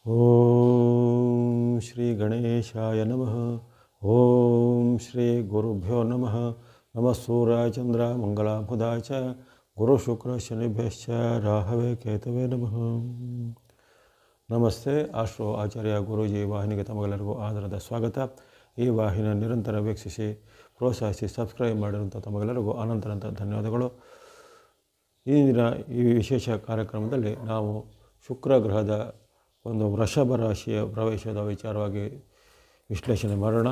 ಓಂ ಶ್ರೀ ಗಣೇಶಾಯ ನಮಃ ಓಂ ಶ್ರೀ ಗುರುಭ್ಯೋ ನಮಃ ನಮಃ ಸೂರ್ಯ ಚಂದ್ರ ಮಂಗಳ ಬುಧ ಚ ಗುರು ಶುಕ್ರ ಶನಿಭ್ಯಶ್ಚ ರಾಹವೇ ಕೇತವೇ ನಮಃ ನಮಸ್ತೆ ಆಶ್ರೋ ಆಚಾರ್ಯ ಗುರೂಜಿ ವಾಹಿನಿಗೆ ತಮಗೆಲ್ಲರಿಗೂ ಆಧಾರದ ಸ್ವಾಗತ ಈ ವಾಹಿನಿಯ ನಿರಂತರ ವೀಕ್ಷಿಸಿ ಪ್ರೋತ್ಸಾಹಿಸಿ ಸಬ್ಸ್ಕ್ರೈಬ್ ಮಾಡಿರುವಂಥ ತಮಗೆಲ್ಲರಿಗೂ ಅನಂತರಂತ ಧನ್ಯವಾದಗಳು ಈ ದಿನ ಈ ವಿಶೇಷ ಕಾರ್ಯಕ್ರಮದಲ್ಲಿ ನಾವು ಶುಕ್ರ ಗ್ರಹದ ಒಂದು ವೃಷಭ ರಾಶಿಯ ಪ್ರವೇಶದ ವಿಚಾರವಾಗಿ ವಿಶ್ಲೇಷಣೆ ಮಾಡೋಣ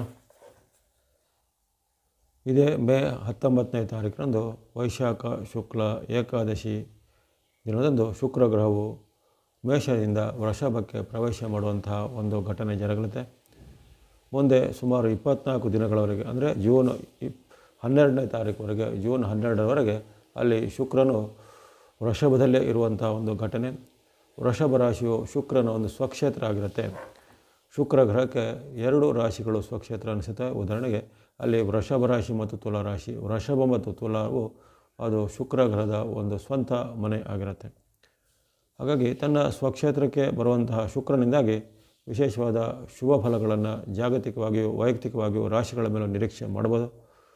ಇದೇ ಮೇ ಹತ್ತೊಂಬತ್ತನೇ ತಾರೀಕಿನಂದು ವೈಶಾಖ ಶುಕ್ಲ ಏಕಾದಶಿ ದಿನದಂದು ಶುಕ್ರ ಗ್ರಹವು ಮೇಷದಿಂದ ವೃಷಭಕ್ಕೆ ಪ್ರವೇಶ ಮಾಡುವಂತಹ ಒಂದು ಘಟನೆ ಜರಗಲಿದೆ ಮುಂದೆ ಸುಮಾರು ಇಪ್ಪತ್ನಾಲ್ಕು ದಿನಗಳವರೆಗೆ ಅಂದರೆ ಜೂನ್ ಇಪ್ ಹನ್ನೆರಡನೇ ತಾರೀಕುವರೆಗೆ ಜೂನ್ ಹನ್ನೆರಡರವರೆಗೆ ಅಲ್ಲಿ ಶುಕ್ರನು ವೃಷಭದಲ್ಲೇ ಇರುವಂಥ ಒಂದು ಘಟನೆ ವೃಷಭ ರಾಶಿಯು ಶುಕ್ರನ ಒಂದು ಸ್ವಕ್ಷೇತ್ರ ಆಗಿರುತ್ತೆ ಶುಕ್ರ ಗ್ರಹಕ್ಕೆ ಎರಡು ರಾಶಿಗಳು ಸ್ವಕ್ಷೇತ್ರ ಅನಿಸುತ್ತೆ ಉದಾಹರಣೆಗೆ ಅಲ್ಲಿ ವೃಷಭ ರಾಶಿ ಮತ್ತು ತುಲಾ ರಾಶಿ ವೃಷಭ ಮತ್ತು ತುಲಾವು ಅದು ಶುಕ್ರ ಗ್ರಹದ ಒಂದು ಸ್ವಂತ ಮನೆ ಆಗಿರುತ್ತೆ ಹಾಗಾಗಿ ತನ್ನ ಸ್ವಕ್ಷೇತ್ರಕ್ಕೆ ಬರುವಂತಹ ಶುಕ್ರನಿಂದಾಗಿ ವಿಶೇಷವಾದ ಶುಭ ಫಲಗಳನ್ನು ಜಾಗತಿಕವಾಗಿಯೂ ವೈಯಕ್ತಿಕವಾಗಿಯೂ ರಾಶಿಗಳ ಮೇಲೆ ನಿರೀಕ್ಷೆ ಮಾಡ್ಬೋದು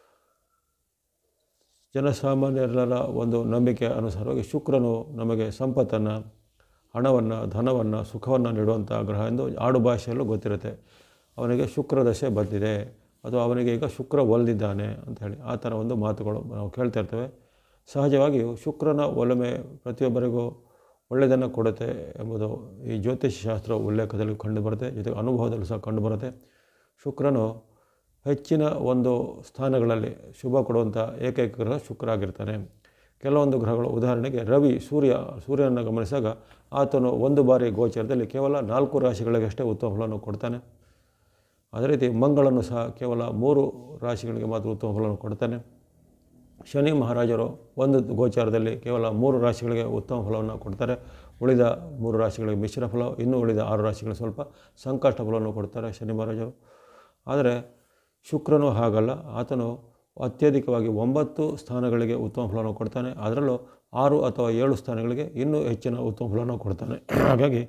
ಜನಸಾಮಾನ್ಯರ ಒಂದು ನಂಬಿಕೆ ಅನುಸಾರವಾಗಿ ಶುಕ್ರನು ನಮಗೆ ಸಂಪತ್ತನ್ನು ಹಣವನ್ನು ಧನವನ್ನು ಸುಖವನ್ನು ನೀಡುವಂಥ ಗ್ರಹ ಎಂದು ಆಡು ಭಾಷೆಯಲ್ಲೂ ಗೊತ್ತಿರುತ್ತೆ ಅವನಿಗೆ ಶುಕ್ರ ದಶೆ ಬಂದಿದೆ ಅಥವಾ ಅವನಿಗೆ ಈಗ ಶುಕ್ರ ಒಲ್ದಿದ್ದಾನೆ ಅಂತ ಹೇಳಿ ಆ ಥರ ಒಂದು ಮಾತುಗಳು ನಾವು ಕೇಳ್ತಾ ಇರ್ತೇವೆ ಸಹಜವಾಗಿಯೂ ಶುಕ್ರನ ಒಲಮೆ ಪ್ರತಿಯೊಬ್ಬರಿಗೂ ಒಳ್ಳೆಯದನ್ನು ಕೊಡುತ್ತೆ ಎಂಬುದು ಈ ಜ್ಯೋತಿಷ ಶಾಸ್ತ್ರ ಉಲ್ಲೇಖದಲ್ಲಿ ಕಂಡುಬರುತ್ತೆ ಜೊತೆಗೆ ಅನುಭವದಲ್ಲೂ ಸಹ ಕಂಡುಬರುತ್ತೆ ಶುಕ್ರನು ಹೆಚ್ಚಿನ ಒಂದು ಸ್ಥಾನಗಳಲ್ಲಿ ಶುಭ ಕೊಡುವಂಥ ಏಕೈಕ ಗ್ರಹ ಶುಕ್ರ ಆಗಿರ್ತಾನೆ ಕೆಲವೊಂದು ಗ್ರಹಗಳು ಉದಾಹರಣೆಗೆ ರವಿ ಸೂರ್ಯ ಸೂರ್ಯನನ್ನು ಗಮನಿಸಿದಾಗ ಆತನು ಒಂದು ಬಾರಿ ಗೋಚರದಲ್ಲಿ ಕೇವಲ ನಾಲ್ಕು ರಾಶಿಗಳಿಗಷ್ಟೇ ಉತ್ತಮ ಫಲವನ್ನು ಕೊಡ್ತಾನೆ ಅದೇ ರೀತಿ ಮಂಗಳನು ಸಹ ಕೇವಲ ಮೂರು ರಾಶಿಗಳಿಗೆ ಮಾತ್ರ ಉತ್ತಮ ಫಲವನ್ನು ಕೊಡ್ತಾನೆ ಶನಿ ಮಹಾರಾಜರು ಒಂದು ಗೋಚಾರದಲ್ಲಿ ಕೇವಲ ಮೂರು ರಾಶಿಗಳಿಗೆ ಉತ್ತಮ ಫಲವನ್ನು ಕೊಡ್ತಾರೆ ಉಳಿದ ಮೂರು ರಾಶಿಗಳಿಗೆ ಮಿಶ್ರ ಫಲ ಇನ್ನೂ ಉಳಿದ ಆರು ರಾಶಿಗಳಿಗೆ ಸ್ವಲ್ಪ ಸಂಕಷ್ಟ ಫಲವನ್ನು ಕೊಡ್ತಾರೆ ಶನಿ ಮಹಾರಾಜರು ಆದರೆ ಶುಕ್ರನು ಹಾಗಲ್ಲ ಆತನು ಅತ್ಯಧಿಕವಾಗಿ ಒಂಬತ್ತು ಸ್ಥಾನಗಳಿಗೆ ಉತ್ತಮ ಫಲವನ್ನು ಕೊಡ್ತಾನೆ ಅದರಲ್ಲೂ ಆರು ಅಥವಾ ಏಳು ಸ್ಥಾನಗಳಿಗೆ ಇನ್ನೂ ಹೆಚ್ಚಿನ ಉತ್ತಮ ಫಲವನ್ನು ಕೊಡ್ತಾನೆ ಹಾಗಾಗಿ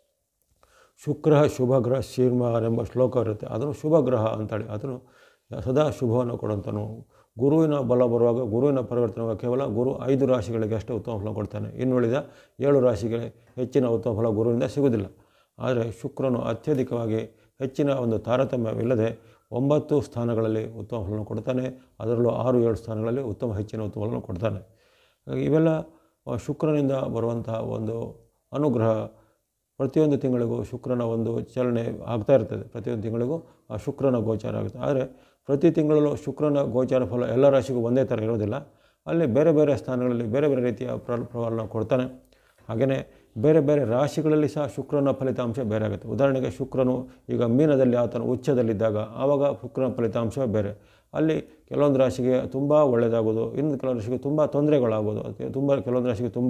ಶುಕ್ರ ಶುಭ ಗ್ರಹ ಶೀರ್ಮಾರ್ ಎಂಬ ಶ್ಲೋಕ ಇರುತ್ತೆ ಅದನ್ನು ಶುಭ ಗ್ರಹ ಅಂತೇಳಿ ಅದನ್ನು ಸದಾ ಶುಭವನ್ನು ಕೊಡುವಂಥನು ಗುರುವಿನ ಬಲ ಬರುವಾಗ ಗುರುವಿನ ಪರಿವರ್ತನೆ ಕೇವಲ ಗುರು ಐದು ರಾಶಿಗಳಿಗೆ ಅಷ್ಟೇ ಉತ್ತಮ ಫಲ ಕೊಡ್ತಾನೆ ಇನ್ನುಳಿದ ಏಳು ರಾಶಿಗೆ ಹೆಚ್ಚಿನ ಉತ್ತಮ ಫಲ ಗುರುವಿಂದ ಸಿಗುವುದಿಲ್ಲ ಆದರೆ ಶುಕ್ರನು ಅತ್ಯಧಿಕವಾಗಿ ಹೆಚ್ಚಿನ ಒಂದು ತಾರತಮ್ಯವಿಲ್ಲದೆ ಒಂಬತ್ತು ಸ್ಥಾನಗಳಲ್ಲಿ ಉತ್ತಮ ಫಲವನ್ನು ಕೊಡ್ತಾನೆ ಅದರಲ್ಲೂ ಆರು ಏಳು ಸ್ಥಾನಗಳಲ್ಲಿ ಉತ್ತಮ ಹೆಚ್ಚಿನ ಉತ್ತಮ ಫಲವನ್ನು ಕೊಡ್ತಾನೆ ಇವೆಲ್ಲ ಶುಕ್ರನಿಂದ ಬರುವಂತಹ ಒಂದು ಅನುಗ್ರಹ ಪ್ರತಿಯೊಂದು ತಿಂಗಳಿಗೂ ಶುಕ್ರನ ಒಂದು ಚಲನೆ ಆಗ್ತಾ ಇರ್ತದೆ ಪ್ರತಿಯೊಂದು ತಿಂಗಳಿಗೂ ಆ ಶುಕ್ರನ ಗೋಚಾರ ಆಗುತ್ತೆ ಆದರೆ ಪ್ರತಿ ತಿಂಗಳಲ್ಲೂ ಶುಕ್ರನ ಗೋಚಾರ ಫಲ ಎಲ್ಲ ರಾಶಿಗೂ ಒಂದೇ ಥರ ಇರೋದಿಲ್ಲ ಅಲ್ಲಿ ಬೇರೆ ಬೇರೆ ಸ್ಥಾನಗಳಲ್ಲಿ ಬೇರೆ ಬೇರೆ ರೀತಿಯ ಪ್ರ ಪ್ರಭಾವನ ಕೊಡ್ತಾನೆ ಹಾಗೆಯೇ ಬೇರೆ ಬೇರೆ ರಾಶಿಗಳಲ್ಲಿ ಸಹ ಶುಕ್ರನ ಫಲಿತಾಂಶ ಬೇರೆ ಆಗುತ್ತೆ ಉದಾಹರಣೆಗೆ ಶುಕ್ರನು ಈಗ ಮೀನದಲ್ಲಿ ಆತನ ಉಚ್ಚದಲ್ಲಿದ್ದಾಗ ಆವಾಗ ಶುಕ್ರನ ಫಲಿತಾಂಶ ಬೇರೆ ಅಲ್ಲಿ ಕೆಲವೊಂದು ರಾಶಿಗೆ ತುಂಬ ಒಳ್ಳೆಯದಾಗೋದು ಇನ್ನು ಕೆಲವೊಂದು ರಾಶಿಗೆ ತುಂಬ ತೊಂದರೆಗಳಾಗೋದು ಅದಕ್ಕೆ ತುಂಬ ಕೆಲವೊಂದು ರಾಶಿಗೆ ತುಂಬ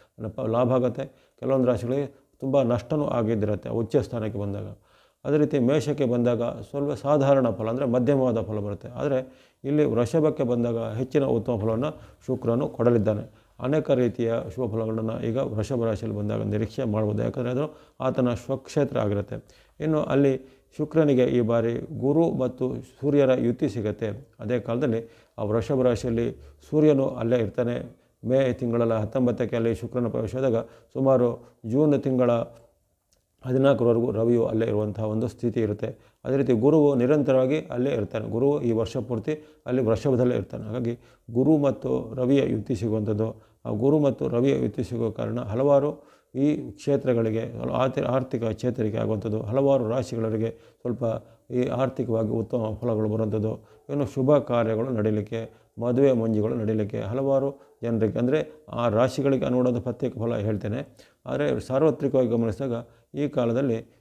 ಲಾಭ ಆಗುತ್ತೆ ಕೆಲವೊಂದು ರಾಶಿಗಳಿಗೆ ತುಂಬ ನಷ್ಟವೂ ಆಗಿದ್ದಿರುತ್ತೆ ಉಚ್ಚ ಸ್ಥಾನಕ್ಕೆ ಬಂದಾಗ ಅದೇ ರೀತಿ ಮೇಷಕ್ಕೆ ಬಂದಾಗ ಸ್ವಲ್ಪ ಸಾಧಾರಣ ಫಲ ಅಂದರೆ ಮಧ್ಯಮವಾದ ಫಲ ಬರುತ್ತೆ ಆದರೆ ಇಲ್ಲಿ ವೃಷಭಕ್ಕೆ ಬಂದಾಗ ಹೆಚ್ಚಿನ ಉತ್ತಮ ಫಲವನ್ನು ಶುಕ್ರನು ಕೊಡಲಿದ್ದಾನೆ ಅನೇಕ ರೀತಿಯ ಶುಭ ಫಲಗಳನ್ನು ಈಗ ವೃಷಭ ರಾಶಿಯಲ್ಲಿ ಬಂದಾಗ ನಿರೀಕ್ಷೆ ಮಾಡ್ಬೋದು ಯಾಕಂದರೆ ಅದು ಆತನ ಸ್ವಕ್ಷೇತ್ರ ಆಗಿರುತ್ತೆ ಇನ್ನು ಅಲ್ಲಿ ಶುಕ್ರನಿಗೆ ಈ ಬಾರಿ ಗುರು ಮತ್ತು ಸೂರ್ಯರ ಯುತಿ ಸಿಗುತ್ತೆ ಅದೇ ಕಾಲದಲ್ಲಿ ಆ ವೃಷಭ ರಾಶಿಯಲ್ಲಿ ಸೂರ್ಯನು ಅಲ್ಲೇ ಇರ್ತಾನೆ ಮೇ ತಿಂಗಳ ಹತ್ತೊಂಬತ್ತಕ್ಕೆ ಅಲ್ಲಿ ಶುಕ್ರನ ಪ್ರವೇಶವಾದಾಗ ಸುಮಾರು ಜೂನ್ ತಿಂಗಳ ಹದಿನಾಲ್ಕರವರೆಗೂ ರವಿಯು ಅಲ್ಲೇ ಇರುವಂತಹ ಒಂದು ಸ್ಥಿತಿ ಇರುತ್ತೆ ಅದೇ ರೀತಿ ಗುರುವು ನಿರಂತರವಾಗಿ ಅಲ್ಲೇ ಇರ್ತಾನೆ ಗುರುವು ಈ ವರ್ಷ ಪೂರ್ತಿ ಅಲ್ಲಿ ವೃಷಭದಲ್ಲೇ ಇರ್ತಾನೆ ಹಾಗಾಗಿ ಗುರು ಮತ್ತು ರವಿಯ ಯುತಿ ಸಿಗುವಂಥದ್ದು ಆ ಗುರು ಮತ್ತು ರವಿಯ ಯುತಿ ಸಿಗುವ ಕಾರಣ ಹಲವಾರು ಈ ಕ್ಷೇತ್ರಗಳಿಗೆ ಆರ್ಥಿ ಆರ್ಥಿಕ ಚೇತರಿಕೆ ಆಗುವಂಥದ್ದು ಹಲವಾರು ರಾಶಿಗಳಿಗೆ ಸ್ವಲ್ಪ ಈ ಆರ್ಥಿಕವಾಗಿ ಉತ್ತಮ ಫಲಗಳು ಬರುವಂಥದ್ದು ಇನ್ನು ಶುಭ ಕಾರ್ಯಗಳು ನಡೀಲಿಕ್ಕೆ ಮದುವೆ ಮಂಜಿಗಳು ನಡೀಲಿಕ್ಕೆ ಹಲವಾರು ಜನರಿಗೆ ಅಂದರೆ ಆ ರಾಶಿಗಳಿಗೆ ಅನುಗುಣವಾದ ಪ್ರತ್ಯೇಕ ಫಲ ಹೇಳ್ತೇನೆ ಆದರೆ ಸಾರ್ವತ್ರಿಕವಾಗಿ ಗಮನಿಸಿದಾಗ ಈ ಕಾಲದಲ್ಲಿ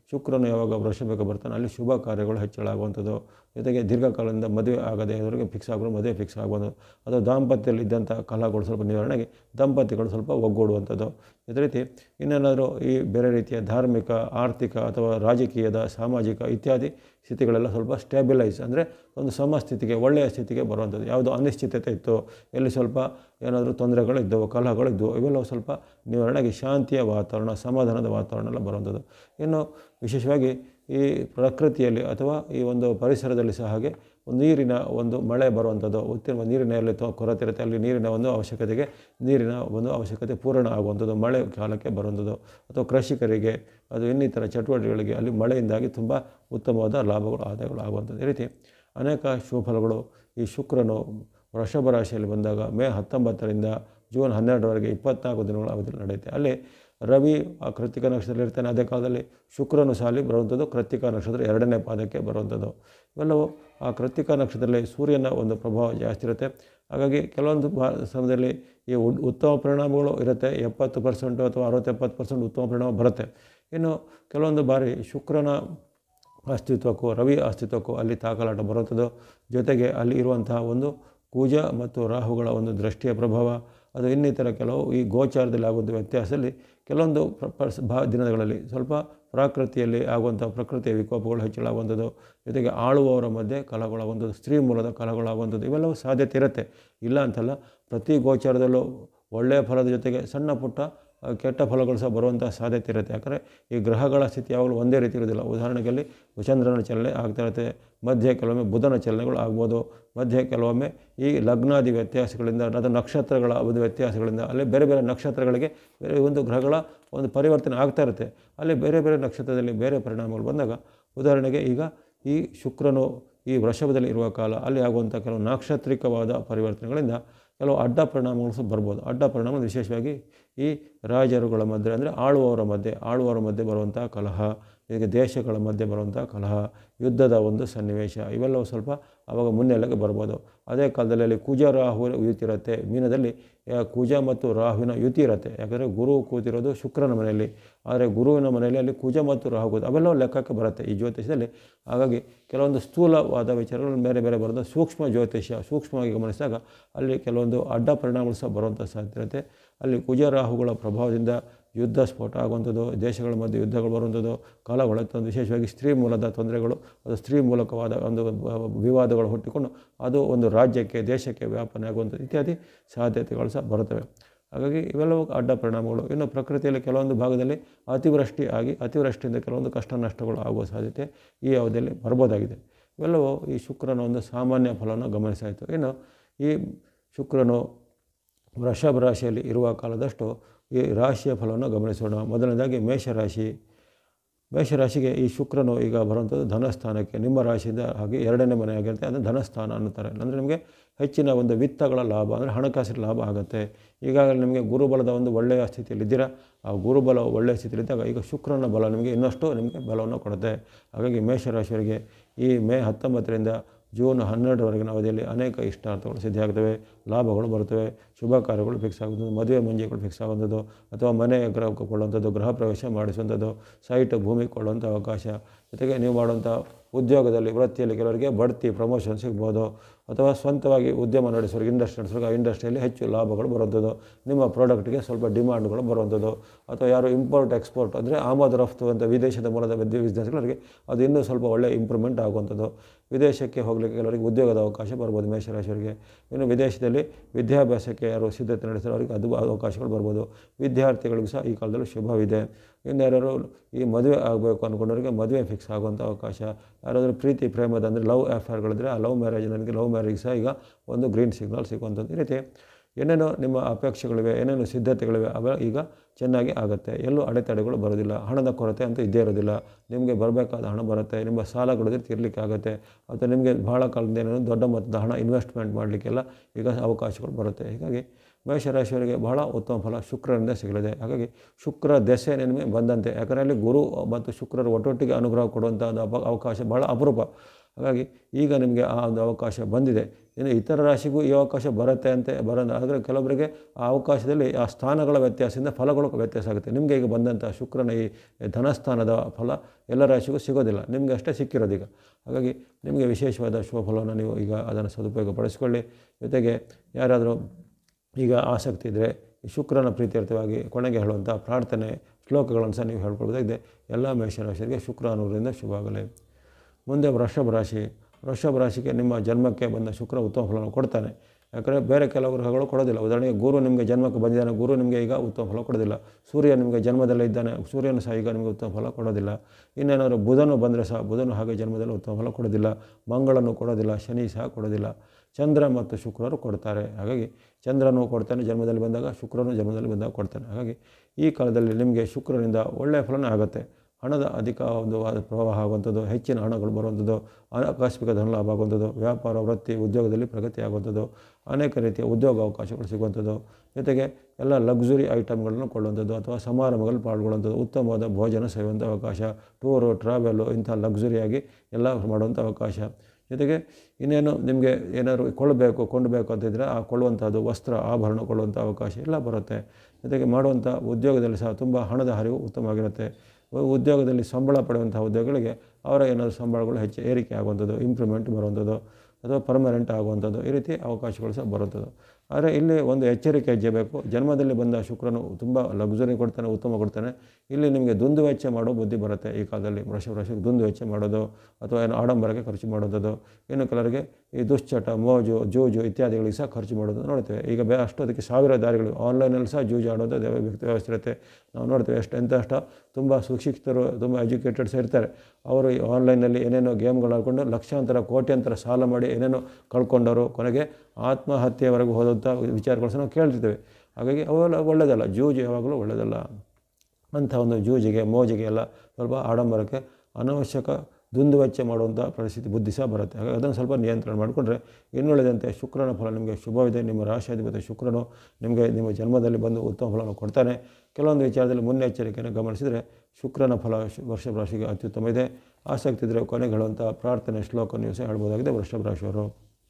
ಶುಕ್ರನು ಯಾವಾಗ ವೃಷಭಕ್ಕೆ ಬರ್ತಾನೆ ಅಲ್ಲಿ ಶುಭ ಕಾರ್ಯಗಳು ಹೆಚ್ಚಳ ಆಗುವಂಥದ್ದು ಜೊತೆಗೆ ದೀರ್ಘಕಾಲದಿಂದ ಮದುವೆ ಆಗದೆ ಇರೋರಿಗೆ ಫಿಕ್ಸ್ ಆಗೋರು ಮದುವೆ ಫಿಕ್ಸ್ ಆಗುವಂಥದ್ದು ಅಥವಾ ದಾಂಪತ್ಯದಲ್ಲಿ ಇದ್ದಂಥ ಕಲಹಗಳು ಸ್ವಲ್ಪ ನಿವಾರಣೆಗೆ ದಂಪತಿಗಳು ಸ್ವಲ್ಪ ಒಗ್ಗೂಡುವಂಥದ್ದು ಇದೇ ರೀತಿ ಇನ್ನೇನಾದರೂ ಈ ಬೇರೆ ರೀತಿಯ ಧಾರ್ಮಿಕ ಆರ್ಥಿಕ ಅಥವಾ ರಾಜಕೀಯದ ಸಾಮಾಜಿಕ ಇತ್ಯಾದಿ ಸ್ಥಿತಿಗಳೆಲ್ಲ ಸ್ವಲ್ಪ ಸ್ಟೇಬಿಲೈಸ್ ಅಂದರೆ ಒಂದು ಸಮಸ್ಥಿತಿಗೆ ಒಳ್ಳೆಯ ಸ್ಥಿತಿಗೆ ಬರುವಂಥದ್ದು ಯಾವುದು ಅನಿಶ್ಚಿತತೆ ಇತ್ತು ಎಲ್ಲಿ ಸ್ವಲ್ಪ ಏನಾದರೂ ತೊಂದರೆಗಳಿದ್ದವು ಕಲಹಗಳಿದ್ದವು ಇವೆಲ್ಲವೂ ಸ್ವಲ್ಪ ನಿವಾರಣೆಗೆ ಶಾಂತಿಯ ವಾತಾವರಣ ಸಮಾಧಾನದ ವಾತಾವರಣ ಎಲ್ಲ ಬರುವಂಥದ್ದು ಇನ್ನು ವಿಶೇಷವಾಗಿ ಈ ಪ್ರಕೃತಿಯಲ್ಲಿ ಅಥವಾ ಈ ಒಂದು ಪರಿಸರದಲ್ಲಿ ಸಹ ಹಾಗೆ ಒಂದು ನೀರಿನ ಒಂದು ಮಳೆ ಬರುವಂಥದ್ದು ಉತ್ತಿನ ನೀರಿನಲ್ಲಿ ತೊ ಕೊರತೆ ಇರುತ್ತೆ ಅಲ್ಲಿ ನೀರಿನ ಒಂದು ಅವಶ್ಯಕತೆಗೆ ನೀರಿನ ಒಂದು ಅವಶ್ಯಕತೆ ಪೂರ್ಣ ಆಗುವಂಥದ್ದು ಮಳೆ ಕಾಲಕ್ಕೆ ಬರುವಂಥದ್ದು ಅಥವಾ ಕೃಷಿಕರಿಗೆ ಅದು ಇನ್ನಿತರ ಚಟುವಟಿಕೆಗಳಿಗೆ ಅಲ್ಲಿ ಮಳೆಯಿಂದಾಗಿ ತುಂಬ ಉತ್ತಮವಾದ ಲಾಭಗಳು ಆದಾಯಗಳು ಆಗುವಂಥದ್ದು ಈ ರೀತಿ ಅನೇಕ ಶುಭಫಲಗಳು ಈ ಶುಕ್ರನು ವೃಷಭ ರಾಶಿಯಲ್ಲಿ ಬಂದಾಗ ಮೇ ಹತ್ತೊಂಬತ್ತರಿಂದ ಜೂನ್ ಹನ್ನೆರಡರವರೆಗೆ ಇಪ್ಪತ್ನಾಲ್ಕು ದಿನಗಳ ಅವಧಿಯಲ್ಲಿ ನಡೆಯುತ್ತೆ ಅಲ್ಲಿ ರವಿ ಆ ಕೃತಿಕ ನಕ್ಷತ್ರದಲ್ಲಿ ಇರ್ತಾನೆ ಅದೇ ಕಾಲದಲ್ಲಿ ಶುಕ್ರನು ಸಾಲಿ ಬರುವಂಥದ್ದು ಕೃತಿಕ ನಕ್ಷತ್ರ ಎರಡನೇ ಪಾದಕ್ಕೆ ಬರುವಂಥದ್ದು ಇವೆಲ್ಲವೂ ಆ ಕೃತಿಕ ನಕ್ಷತ್ರದಲ್ಲಿ ಸೂರ್ಯನ ಒಂದು ಪ್ರಭಾವ ಜಾಸ್ತಿ ಇರುತ್ತೆ ಹಾಗಾಗಿ ಕೆಲವೊಂದು ಬಾ ಸಮಯದಲ್ಲಿ ಈ ಉಡ್ ಉತ್ತಮ ಪರಿಣಾಮಗಳು ಇರುತ್ತೆ ಎಪ್ಪತ್ತು ಪರ್ಸೆಂಟು ಅಥವಾ ಅರವತ್ತೆಪ್ಪತ್ತು ಪರ್ಸೆಂಟ್ ಉತ್ತಮ ಪರಿಣಾಮ ಬರುತ್ತೆ ಇನ್ನು ಕೆಲವೊಂದು ಬಾರಿ ಶುಕ್ರನ ಅಸ್ತಿತ್ವಕ್ಕೂ ರವಿ ಅಸ್ತಿತ್ವಕ್ಕೂ ಅಲ್ಲಿ ತಾಕಲಾಟ ಬರುವಂಥದ್ದು ಜೊತೆಗೆ ಅಲ್ಲಿ ಇರುವಂತಹ ಒಂದು ಕೂಜ ಮತ್ತು ರಾಹುಗಳ ಒಂದು ದೃಷ್ಟಿಯ ಪ್ರಭಾವ ಅದು ಇನ್ನಿತರ ಕೆಲವು ಈ ಗೋಚಾರದಲ್ಲಿ ಆಗುವಂಥ ವ್ಯತ್ಯಾಸದಲ್ಲಿ ಕೆಲವೊಂದು ಪ್ರ- ಪರ್ಸ್ ಭಾ ದಿನಗಳಲ್ಲಿ ಸ್ವಲ್ಪ ಪ್ರಾಕೃತಿಯಲ್ಲಿ ಆಗುವಂಥ ಪ್ರಕೃತಿಯ ವಿಕೋಪಗಳು ಹೆಚ್ಚಳಾಗುವಂಥದ್ದು ಜೊತೆಗೆ ಆಳುವವರ ಮಧ್ಯೆ ಕಲಹಗಳಾಗುವಂಥದ್ದು ಸ್ತ್ರೀ ಮೂಲದ ಕಲಹಗಳಾಗುವಂಥದ್ದು ಇವೆಲ್ಲವೂ ಸಾಧ್ಯತೆ ಇರುತ್ತೆ ಇಲ್ಲ ಅಂತಲ್ಲ ಪ್ರತಿ ಗೋಚಾರದಲ್ಲೂ ಒಳ್ಳೆಯ ಫಲದ ಜೊತೆಗೆ ಸಣ್ಣ ಪುಟ್ಟ ಆ, ಕೆಟ್ಟ ಫಲಗಳು ಸಹ ಬರುವಂಥ ಸಾಧ್ಯತೆ ಇರುತ್ತೆ ಯಾಕಂದರೆ ಈ ಗ್ರಹಗಳ ಸ್ಥಿತಿ ಯಾವಾಗಲೂ ಒಂದೇ ರೀತಿ ಇರೋದಿಲ್ಲ ಉದಾಹರಣೆಗೆ ಅಲ್ಲಿ ಚಂದ್ರನ ಚಲನೆ ಆಗ್ತಾ ಇರುತ್ತೆ ಮಧ್ಯೆ ಕೆಲವೊಮ್ಮೆ ಬುಧನ ಚಲನೆಗಳು ಆಗ್ಬೋದು ಮಧ್ಯೆ ಕೆಲವೊಮ್ಮೆ ಈ ಲಗ್ನಾದಿ ವ್ಯತ್ಯಾಸಗಳಿಂದ ಅಥವಾ ನಕ್ಷತ್ರಗಳ ಒಂದು ವ್ಯತ್ಯಾಸಗಳಿಂದ ಅಲ್ಲಿ ಬೇರೆ ಬೇರೆ ನಕ್ಷತ್ರಗಳಿಗೆ ಬೇರೆ ಒಂದು ಗ್ರಹಗಳ ಒಂದು ಪರಿವರ್ತನೆ ಆಗ್ತಾ ಇರುತ್ತೆ ಅಲ್ಲಿ ಬೇರೆ ಬೇರೆ ನಕ್ಷತ್ರದಲ್ಲಿ ಬೇರೆ ಪರಿಣಾಮಗಳು ಬಂದಾಗ ಉದಾಹರಣೆಗೆ ಈಗ ಈ ಶುಕ್ರನು ಈ ವೃಷಭದಲ್ಲಿ ಇರುವ ಕಾಲ ಅಲ್ಲಿ ಆಗುವಂಥ ಕೆಲವು ನಾಕ್ಷತ್ರಿಕವಾದ ಪರಿವರ್ತನೆಗಳಿಂದ ಕೆಲವು ಅಡ್ಡ ಪರಿಣಾಮಗಳು ಸಹ ಬರ್ಬೋದು ಅಡ್ಡ ಪರಿಣಾಮ ವಿಶೇಷವಾಗಿ ಈ ರಾಜರುಗಳ ಮಧ್ಯೆ ಅಂದರೆ ಆಳುವವರ ಮಧ್ಯೆ ಆಳುವವರ ಮಧ್ಯೆ ಬರುವಂಥ ಕಲಹ ಈಗ ದೇಶಗಳ ಮಧ್ಯೆ ಬರುವಂಥ ಕಲಹ ಯುದ್ಧದ ಒಂದು ಸನ್ನಿವೇಶ ಇವೆಲ್ಲವೂ ಸ್ವಲ್ಪ ಆವಾಗ ಮುನ್ನೆಲೆಗೆ ಬರ್ಬೋದು ಅದೇ ಕಾಲದಲ್ಲಿ ಅಲ್ಲಿ ಕುಜ ರಾಹು ಯುತಿ ಇರುತ್ತೆ ಮೀನದಲ್ಲಿ ಆ, ಕುಜ ಮತ್ತು ರಾಹುವಿನ ಯುತಿ ಇರುತ್ತೆ ಯಾಕಂದರೆ ಗುರು ಕೂತಿರೋದು ಶುಕ್ರನ ಮನೆಯಲ್ಲಿ ಆದರೆ ಗುರುವಿನ ಮನೆಯಲ್ಲಿ ಅಲ್ಲಿ ಕುಜ ಮತ್ತು ರಾಹು ಕೂತು ಅವೆಲ್ಲವೂ ಲೆಕ್ಕಕ್ಕೆ ಬರುತ್ತೆ ಈ ಜ್ಯೋತಿಷದಲ್ಲಿ ಹಾಗಾಗಿ ಕೆಲವೊಂದು ಸ್ಥೂಲವಾದ ವಿಚಾರಗಳು ಬೇರೆ ಬೇರೆ ಬರೋದು ಸೂಕ್ಷ್ಮ ಜ್ಯೋತಿಷ್ಯ ಸೂಕ್ಷ್ಮವಾಗಿ ಗಮನಿಸಿದಾಗ ಅಲ್ಲಿ ಕೆಲವೊಂದು ಅಡ್ಡ ಪರಿಣಾಮಗಳು ಸಹ ಬರುವಂಥ ಸಾಧ್ಯತೆ ಇರುತ್ತೆ ಅಲ್ಲಿ ಕುಜ ರಾಹುಗಳ ಪ್ರಭಾವದಿಂದ ಯುದ್ಧ ಸ್ಫೋಟ ಆಗುವಂಥದ್ದು ದೇಶಗಳ ಮಧ್ಯೆ ಯುದ್ಧಗಳು ಬರುವಂಥದ್ದು ಕಾಲಗಳು ತಂದು ವಿಶೇಷವಾಗಿ ಸ್ತ್ರೀ ಮೂಲದ ತೊಂದರೆಗಳು ಅದು ಸ್ತ್ರೀ ಮೂಲಕವಾದ ಒಂದು ವಿವಾದಗಳು ಹುಟ್ಟಿಕೊಂಡು ಅದು ಒಂದು ರಾಜ್ಯಕ್ಕೆ ದೇಶಕ್ಕೆ ವ್ಯಾಪನೆ ಆಗುವಂಥದ್ದು ಇತ್ಯಾದಿ ಸಾಧ್ಯತೆಗಳು ಸಹ ಬರುತ್ತವೆ ಹಾಗಾಗಿ ಇವೆಲ್ಲವೂ ಅಡ್ಡ ಪರಿಣಾಮಗಳು ಇನ್ನು ಪ್ರಕೃತಿಯಲ್ಲಿ ಕೆಲವೊಂದು ಭಾಗದಲ್ಲಿ ಅತಿವೃಷ್ಟಿ ಆಗಿ ಅತಿವೃಷ್ಟಿಯಿಂದ ಕೆಲವೊಂದು ಕಷ್ಟ ನಷ್ಟಗಳು ಆಗುವ ಸಾಧ್ಯತೆ ಈ ಅವಧಿಯಲ್ಲಿ ಬರ್ಬೋದಾಗಿದೆ ಇವೆಲ್ಲವೂ ಈ ಶುಕ್ರನ ಒಂದು ಸಾಮಾನ್ಯ ಫಲವನ್ನು ಗಮನಿಸಾಯಿತು ಇನ್ನು ಈ ಶುಕ್ರನು ವೃಷಭ ರಾಶಿಯಲ್ಲಿ ಇರುವ ಕಾಲದಷ್ಟು ಈ ರಾಶಿಯ ಫಲವನ್ನು ಗಮನಿಸೋಣ ಮೊದಲನೇದಾಗಿ ಮೇಷರಾಶಿ ಮೇಷರಾಶಿಗೆ ಈ ಶುಕ್ರನು ಈಗ ಬರುವಂಥದ್ದು ಧನಸ್ಥಾನಕ್ಕೆ ನಿಮ್ಮ ರಾಶಿಯಿಂದ ಹಾಗೆ ಎರಡನೇ ಮನೆ ಆಗಿರುತ್ತೆ ಅದನ್ನು ಧನಸ್ಥಾನ ಅನ್ನುತ್ತಾರೆ ಅಂದರೆ ನಿಮಗೆ ಹೆಚ್ಚಿನ ಒಂದು ವಿತ್ತಗಳ ಲಾಭ ಅಂದರೆ ಹಣಕಾಸಿನ ಲಾಭ ಆಗುತ್ತೆ ಈಗಾಗಲೇ ನಿಮಗೆ ಗುರುಬಲದ ಒಂದು ಒಳ್ಳೆಯ ಸ್ಥಿತಿಯಲ್ಲಿದ್ದೀರಾ ಆ ಗುರುಬಲ ಒಳ್ಳೆಯ ಸ್ಥಿತಿಯಲ್ಲಿದ್ದಾಗ ಈಗ ಶುಕ್ರನ ಬಲ ನಿಮಗೆ ಇನ್ನಷ್ಟು ನಿಮಗೆ ಬಲವನ್ನು ಕೊಡುತ್ತೆ ಹಾಗಾಗಿ ಮೇಷರಾಶಿಯವರಿಗೆ ಈ ಮೇ ಹತ್ತೊಂಬತ್ತರಿಂದ ಜೂನ್ ಹನ್ನೆರಡರವರೆಗಿನ ಅವಧಿಯಲ್ಲಿ ಅನೇಕ ಇಷ್ಟಾರ್ಥಗಳು ಸಿದ್ಧಿಯಾಗ್ತವೆ ಲಾಭಗಳು ಬರ್ತವೆ ಶುಭ ಕಾರ್ಯಗಳು ಫಿಕ್ಸ್ ಆಗುವಂಥದ್ದು ಮದುವೆ ಮುಂಜೆಗಳು ಫಿಕ್ಸ್ ಆಗುವಂಥದ್ದು ಅಥವಾ ಮನೆ ಗೃಹ ಕೊಳ್ಳುವಂಥದ್ದು ಗೃಹ ಪ್ರವೇಶ ಮಾಡಿಸುವಂಥದ್ದು ಸೈಟ್ ಭೂಮಿ ಕೊಳ್ಳುವಂಥ ಅವಕಾಶ ಜೊತೆಗೆ ನೀವು ಮಾಡುವಂಥ ಉದ್ಯೋಗದಲ್ಲಿ ವೃತ್ತಿಯಲ್ಲಿ ಕೆಲವರಿಗೆ ಬಡ್ತಿ ಪ್ರಮೋಷನ್ ಸಿಗ್ಬೋದು ಅಥವಾ ಸ್ವಂತವಾಗಿ ಉದ್ಯಮ ನಡೆಸೋರಿಗೆ ಇಂಡಸ್ಟ್ರಿ ನಡೆಸೋರಿಗೆ ಆ ಇಂಡಸ್ಟ್ರಿಯಲ್ಲಿ ಹೆಚ್ಚು ಲಾಭಗಳು ಬರುವಂಥದ್ದು ನಿಮ್ಮ ಪ್ರಾಡಕ್ಟ್ಗೆ ಸ್ವಲ್ಪ ಡಿಮಾಂಡ್ಗಳು ಬರುವಂಥದ್ದು ಅಥವಾ ಯಾರು ಇಂಪೋರ್ಟ್ ಎಕ್ಸ್ಪೋರ್ಟ್ ಅಂದರೆ ಆಮದು ರಫ್ತು ಅಂತ ವಿದೇಶದ ಮೂಲದ ಬಿಸ್ನೆಸ್ಗಳಿಗೆ ಅದು ಇನ್ನೂ ಸ್ವಲ್ಪ ಒಳ್ಳೆಯ ಇಂಪ್ರೂವ್ಮೆಂಟ್ ಆಗುವಂಥದ್ದು ವಿದೇಶಕ್ಕೆ ಹೋಗಲಿಕ್ಕೆ ಕೆಲವರಿಗೆ ಉದ್ಯೋಗದ ಅವಕಾಶ ಬರ್ಬೋದು ಮೇಷರಾಶಿಯವರಿಗೆ ಇನ್ನು ವಿದೇಶದಲ್ಲಿ ವಿದ್ಯಾಭ್ಯಾಸಕ್ಕೆ ಯಾರು ಸಿದ್ಧತೆ ನಡೆಸ್ತಾರೆ ಅವರಿಗೆ ಅದು ಅವಕಾಶಗಳು ಬರ್ಬೋದು ವಿದ್ಯಾರ್ಥಿಗಳಿಗೂ ಸಹ ಈ ಕಾಲದಲ್ಲಿ ಶುಭವಿದೆ ಇನ್ನು ಯಾರು ಈ ಮದುವೆ ಆಗಬೇಕು ಅಂದ್ಕೊಂಡವರಿಗೆ ಮದುವೆ ಫಿಕ್ಸ್ ಆಗುವಂಥ ಅವಕಾಶ ಯಾರಾದರೂ ಪ್ರೀತಿ ಪ್ರೇಮದ ಅಂದರೆ ಲವ್ ಅಫೇರ್ಗಳಿದ್ರೆ ಆ ಲವ್ ಮ್ಯಾರೇಜ್ ನನಗೆ ಲವ್ ಮ್ಯಾರೇಜ್ ಸಹ ಈಗ ಒಂದು ಗ್ರೀನ್ ಸಿಗ್ನಲ್ ಸಿಗುವಂಥದ್ದು ಈ ರೀತಿ ಏನೇನೋ ನಿಮ್ಮ ಅಪೇಕ್ಷೆಗಳಿವೆ ಏನೇನು ಸಿದ್ಧತೆಗಳಿವೆ ಅವ ಈಗ ಚೆನ್ನಾಗಿ ಆಗುತ್ತೆ ಎಲ್ಲೂ ಅಡೆತಡೆಗಳು ಬರೋದಿಲ್ಲ ಹಣದ ಕೊರತೆ ಅಂತೂ ಇದ್ದೇ ಇರೋದಿಲ್ಲ ನಿಮಗೆ ಬರಬೇಕಾದ ಹಣ ಬರುತ್ತೆ ನಿಮ್ಮ ಸಾಲಗಳಿದ್ರೆ ತೀರ್ಲಿಕ್ಕೆ ಆಗುತ್ತೆ ಅಥವಾ ನಿಮಗೆ ಭಾಳ ಕಾಲದಿಂದ ಏನೇನೋ ದೊಡ್ಡ ಮೊತ್ತದ ಹಣ ಇನ್ವೆಸ್ಟ್ಮೆಂಟ್ ಮಾಡಲಿಕ್ಕೆಲ್ಲ ಈಗ ಅವಕಾಶಗಳು ಬರುತ್ತೆ ಹೀಗಾಗಿ ಮೇಷರಾಶಿಯವರಿಗೆ ಬಹಳ ಉತ್ತಮ ಫಲ ಶುಕ್ರನಿಂದ ಸಿಗಲಿದೆ ಹಾಗಾಗಿ ಶುಕ್ರ ದೆಸೆ ನಿಮಗೆ ಬಂದಂತೆ ಯಾಕಂದರೆ ಅಲ್ಲಿ ಗುರು ಮತ್ತು ಶುಕ್ರರು ಒಟ್ಟೊಟ್ಟಿಗೆ ಅನುಗ್ರಹ ಕೊಡುವಂಥ ಒಂದು ಅಪ ಅವಕಾಶ ಬಹಳ ಅಪರೂಪ ಹಾಗಾಗಿ ಈಗ ನಿಮಗೆ ಆ ಒಂದು ಅವಕಾಶ ಬಂದಿದೆ ಇನ್ನು ಇತರ ರಾಶಿಗೂ ಈ ಅವಕಾಶ ಬರುತ್ತೆ ಅಂತ ಬರೋದು ಆದರೆ ಕೆಲವೊಬ್ಬರಿಗೆ ಆ ಅವಕಾಶದಲ್ಲಿ ಆ ಸ್ಥಾನಗಳ ವ್ಯತ್ಯಾಸದಿಂದ ಫಲಗಳು ವ್ಯತ್ಯಾಸ ಆಗುತ್ತೆ ನಿಮಗೆ ಈಗ ಬಂದಂಥ ಶುಕ್ರನ ಈ ಧನಸ್ಥಾನದ ಫಲ ಎಲ್ಲ ರಾಶಿಗೂ ಸಿಗೋದಿಲ್ಲ ನಿಮಗೆ ಅಷ್ಟೇ ಸಿಕ್ಕಿರೋದು ಈಗ ಹಾಗಾಗಿ ನಿಮಗೆ ವಿಶೇಷವಾದ ಶುಭ ಫಲವನ್ನು ನೀವು ಈಗ ಅದನ್ನು ಸದುಪಯೋಗ ಪಡಿಸ್ಕೊಳ್ಳಿ ಜೊತೆಗೆ ಯಾರಾದರೂ ಈಗ ಆಸಕ್ತಿ ಇದ್ದರೆ ಈ ಶುಕ್ರನ ಪ್ರೀತ್ಯರ್ಥವಾಗಿ ಕೊನೆಗೆ ಹೇಳುವಂಥ ಪ್ರಾರ್ಥನೆ ಶ್ಲೋಕಗಳನ್ನು ಸಹ ನೀವು ಹೇಳ್ಕೊಳ್ಬೋದಾಗಿದೆ ಎಲ್ಲ ಮೇಷರಾಶಿಯರಿಗೆ ಶುಕ್ರ ಅನುಗ್ರಹದಿಂದ ಶುಭ ಆಗಲಿ ಮುಂದೆ ವೃಷಭ ರಾಶಿ ವೃಷಭ ರಾಶಿಗೆ ನಿಮ್ಮ ಜನ್ಮಕ್ಕೆ ಬಂದ ಶುಕ್ರ ಉತ್ತಮ ಫಲವನ್ನು ಕೊಡ್ತಾನೆ ಯಾಕಂದರೆ ಬೇರೆ ಕೆಲವು ಗ್ರಹಗಳು ಕೊಡೋದಿಲ್ಲ ಉದಾಹರಣೆಗೆ ಗುರು ನಿಮಗೆ ಜನ್ಮಕ್ಕೆ ಬಂದಿದ್ದಾನೆ ಗುರು ನಿಮಗೆ ಈಗ ಉತ್ತಮ ಫಲ ಕೊಡೋದಿಲ್ಲ ಸೂರ್ಯ ನಿಮಗೆ ಜನ್ಮದಲ್ಲೇ ಇದ್ದಾನೆ ಸೂರ್ಯನು ಸಹ ಈಗ ನಿಮಗೆ ಉತ್ತಮ ಫಲ ಕೊಡೋದಿಲ್ಲ ಇನ್ನೇನಾದರೂ ಬುಧನು ಬಂದರೆ ಸಹ ಬುಧನು ಹಾಗೆ ಜನ್ಮದಲ್ಲಿ ಉತ್ತಮ ಫಲ ಕೊಡೋದಿಲ್ಲ ಮಂಗಳನು ಕೊಡೋದಿಲ್ಲ ಶನಿ ಸಹ ಕೊಡೋದಿಲ್ಲ ಚಂದ್ರ ಮತ್ತು ಶುಕ್ರರು ಕೊಡ್ತಾರೆ ಹಾಗಾಗಿ ಚಂದ್ರನು ಕೊಡ್ತಾನೆ ಜನ್ಮದಲ್ಲಿ ಬಂದಾಗ ಶುಕ್ರನು ಜನ್ಮದಲ್ಲಿ ಬಂದಾಗ ಕೊಡ್ತಾನೆ ಹಾಗಾಗಿ ಈ ಕಾಲದಲ್ಲಿ ನಿಮಗೆ ಶುಕ್ರನಿಂದ ಒಳ್ಳೆಯ ಫಲನೇ ಆಗುತ್ತೆ ಹಣದ ಅಧಿಕ ಒಂದು ವಾದ ಪ್ರವಾಹ ಆಗುವಂಥದ್ದು ಹೆಚ್ಚಿನ ಹಣಗಳು ಬರುವಂಥದ್ದು ಆಕಸ್ಮಿಕ ಧನಲಾಭ ಆಗುವಂಥದ್ದು ವ್ಯಾಪಾರ ವೃತ್ತಿ ಉದ್ಯೋಗದಲ್ಲಿ ಪ್ರಗತಿ ಆಗುವಂಥದ್ದು ಅನೇಕ ರೀತಿಯ ಉದ್ಯೋಗ ಅವಕಾಶಗಳು ಸಿಗುವಂಥದ್ದು ಜೊತೆಗೆ ಎಲ್ಲ ಲಕ್ಸುರಿ ಐಟಮ್ಗಳನ್ನು ಕೊಳ್ಳುವಂಥದ್ದು ಅಥವಾ ಸಮಾರಂಭಗಳಲ್ಲಿ ಪಾಲ್ಗೊಳ್ಳುವಂಥದ್ದು ಉತ್ತಮವಾದ ಭೋಜನ ಸೇವಂಥ ಅವಕಾಶ ಟೂರು ಟ್ರಾವೆಲು ಇಂಥ ಲಕ್ಸುರಿಯಾಗಿ ಎಲ್ಲ ಮಾಡುವಂಥ ಅವಕಾಶ ಜೊತೆಗೆ ಇನ್ನೇನು ನಿಮಗೆ ಏನಾದರೂ ಕೊಳ್ಳಬೇಕು ಕೊಂಡಬೇಕು ಅಂತಿದ್ದರೆ ಆ ಕೊಳ್ಳುವಂಥದ್ದು ವಸ್ತ್ರ ಆಭರಣ ಕೊಳ್ಳುವಂಥ ಅವಕಾಶ ಎಲ್ಲ ಬರುತ್ತೆ ಜೊತೆಗೆ ಮಾಡುವಂಥ ಉದ್ಯೋಗದಲ್ಲಿ ಸಹ ತುಂಬ ಹಣದ ಹರಿವು ಉತ್ತಮವಾಗಿರುತ್ತೆ ಉದ್ಯೋಗದಲ್ಲಿ ಸಂಬಳ ಪಡೆಯುವಂಥ ಉದ್ಯೋಗಗಳಿಗೆ ಅವರ ಏನಾದರೂ ಸಂಬಳಗಳು ಹೆಚ್ಚು ಏರಿಕೆ ಆಗುವಂಥದ್ದು ಇಂಪ್ರೂವ್ಮೆಂಟ್ ಬರುವಂಥದ್ದು ಅಥವಾ ಪರ್ಮನೆಂಟ್ ಆಗುವಂಥದ್ದು ಈ ರೀತಿ ಅವಕಾಶಗಳು ಸಹ ಬರುತ್ತದೆ ಆದರೆ ಇಲ್ಲಿ ಒಂದು ಎಚ್ಚರಿಕೆ ಹೆಜ್ಜೆ ಬೇಕು ಜನ್ಮದಲ್ಲಿ ಬಂದ ಶುಕ್ರನು ತುಂಬ ಲಕ್ಸುರಿ ಕೊಡ್ತಾನೆ ಉತ್ತಮ ಕೊಡ್ತಾನೆ ಇಲ್ಲಿ ನಿಮಗೆ ದುಂದು ವೆಚ್ಚ ಮಾಡೋ ಬುದ್ಧಿ ಬರುತ್ತೆ ಈ ಕಾಲದಲ್ಲಿ ವೃಷಭ ರಾಶಿಗೆ ದುಂದು ವೆಚ್ಚ ಮಾಡೋದು ಅಥವಾ ಏನು ಆಡಂಬರಕ್ಕೆ ಖರ್ಚು ಮಾಡೋದು ಇನ್ನು ಕೆಲವರಿಗೆ ಈ ದುಶ್ಚಟ ಮೋಜು ಜೂಜು ಇತ್ಯಾದಿಗಳಿಗೆ ಸಹ ಖರ್ಚು ಮಾಡೋದು ನೋಡ್ತೇವೆ ಈಗ ಬೇ ಅಷ್ಟೊದಕ್ಕೆ ಸಾವಿರ ದಾರಿಗಳು ಆನ್ಲೈನಲ್ಲಿ ಸಹ ಜೂಜು ಆಡೋದು ಅದೇ ವ್ಯಕ್ತಿ ವ್ಯವಸ್ಥೆ ಇರುತ್ತೆ ನಾವು ನೋಡ್ತೇವೆ ಎಷ್ಟು ಎಂಥ ಅಷ್ಟ ತುಂಬ ಸುಶಿಕ್ಷಿತರು ತುಂಬ ಎಜುಕೇಟೆಡ್ಸ್ ಇರ್ತಾರೆ ಅವರು ಈ ಆನ್ಲೈನಲ್ಲಿ ಏನೇನೋ ಗೇಮ್ಗಳು ಆಡ್ಕೊಂಡು ಲಕ್ಷಾಂತರ ಕೋಟ್ಯಾಂತರ ಸಾಲ ಮಾಡಿ ಏನೇನೋ ಕಳ್ಕೊಂಡವರು ಕೊನೆಗೆ ಆತ್ಮಹತ್ಯೆವರೆಗೂ ಹೋದಂಥ ವಿಚಾರಗಳು ಸಹ ನಾವು ಕೇಳ್ತಿದ್ದೇವೆ ಹಾಗಾಗಿ ಅವೆಲ್ಲ ಒಳ್ಳೆಯದಲ್ಲ ಜೂಜು ಯಾವಾಗಲೂ ಒಳ್ಳೆಯದಲ್ಲ ಅಂಥ ಒಂದು ಜೂಜಿಗೆ ಮೋಜಿಗೆ ಎಲ್ಲ ಸ್ವಲ್ಪ ಆಡಂಬರಕ್ಕೆ ಅನವಶ್ಯಕ ದುಂದು ವೆಚ್ಚ ಮಾಡುವಂಥ ಪರಿಸ್ಥಿತಿ ಬುದ್ಧಿ ಸಹ ಬರುತ್ತೆ ಹಾಗಾಗಿ ಅದನ್ನು ಸ್ವಲ್ಪ ನಿಯಂತ್ರಣ ಮಾಡಿಕೊಂಡ್ರೆ ಇನ್ನುಳಿದಂತೆ ಶುಕ್ರನ ಫಲ ನಿಮಗೆ ಶುಭವಿದೆ ನಿಮ್ಮ ರಾಶಿಯಾಧಿಪತಿ ಶುಕ್ರನು ನಿಮಗೆ ನಿಮ್ಮ ಜನ್ಮದಲ್ಲಿ ಬಂದು ಉತ್ತಮ ಫಲವನ್ನು ಕೊಡ್ತಾನೆ ಕೆಲವೊಂದು ವಿಚಾರದಲ್ಲಿ ಮುನ್ನೆಚ್ಚರಿಕೆಯನ್ನು ಗಮನಿಸಿದರೆ ಶುಕ್ರನ ಫಲ ವೃಷಭ ರಾಶಿಗೆ ಅತ್ಯುತ್ತಮ ಇದೆ ಆಸಕ್ತಿ ಇದ್ದರೆ ಕೊನೆಗೆ ಹೇಳುವಂಥ ಪ್ರಾರ್ಥನೆ ಶ್ಲೋಕ ನೀವು ಸಹ ಹೇಳ್ಬೋದಾಗಿದೆ ವೃಷಭ ರಾಶಿಯವರು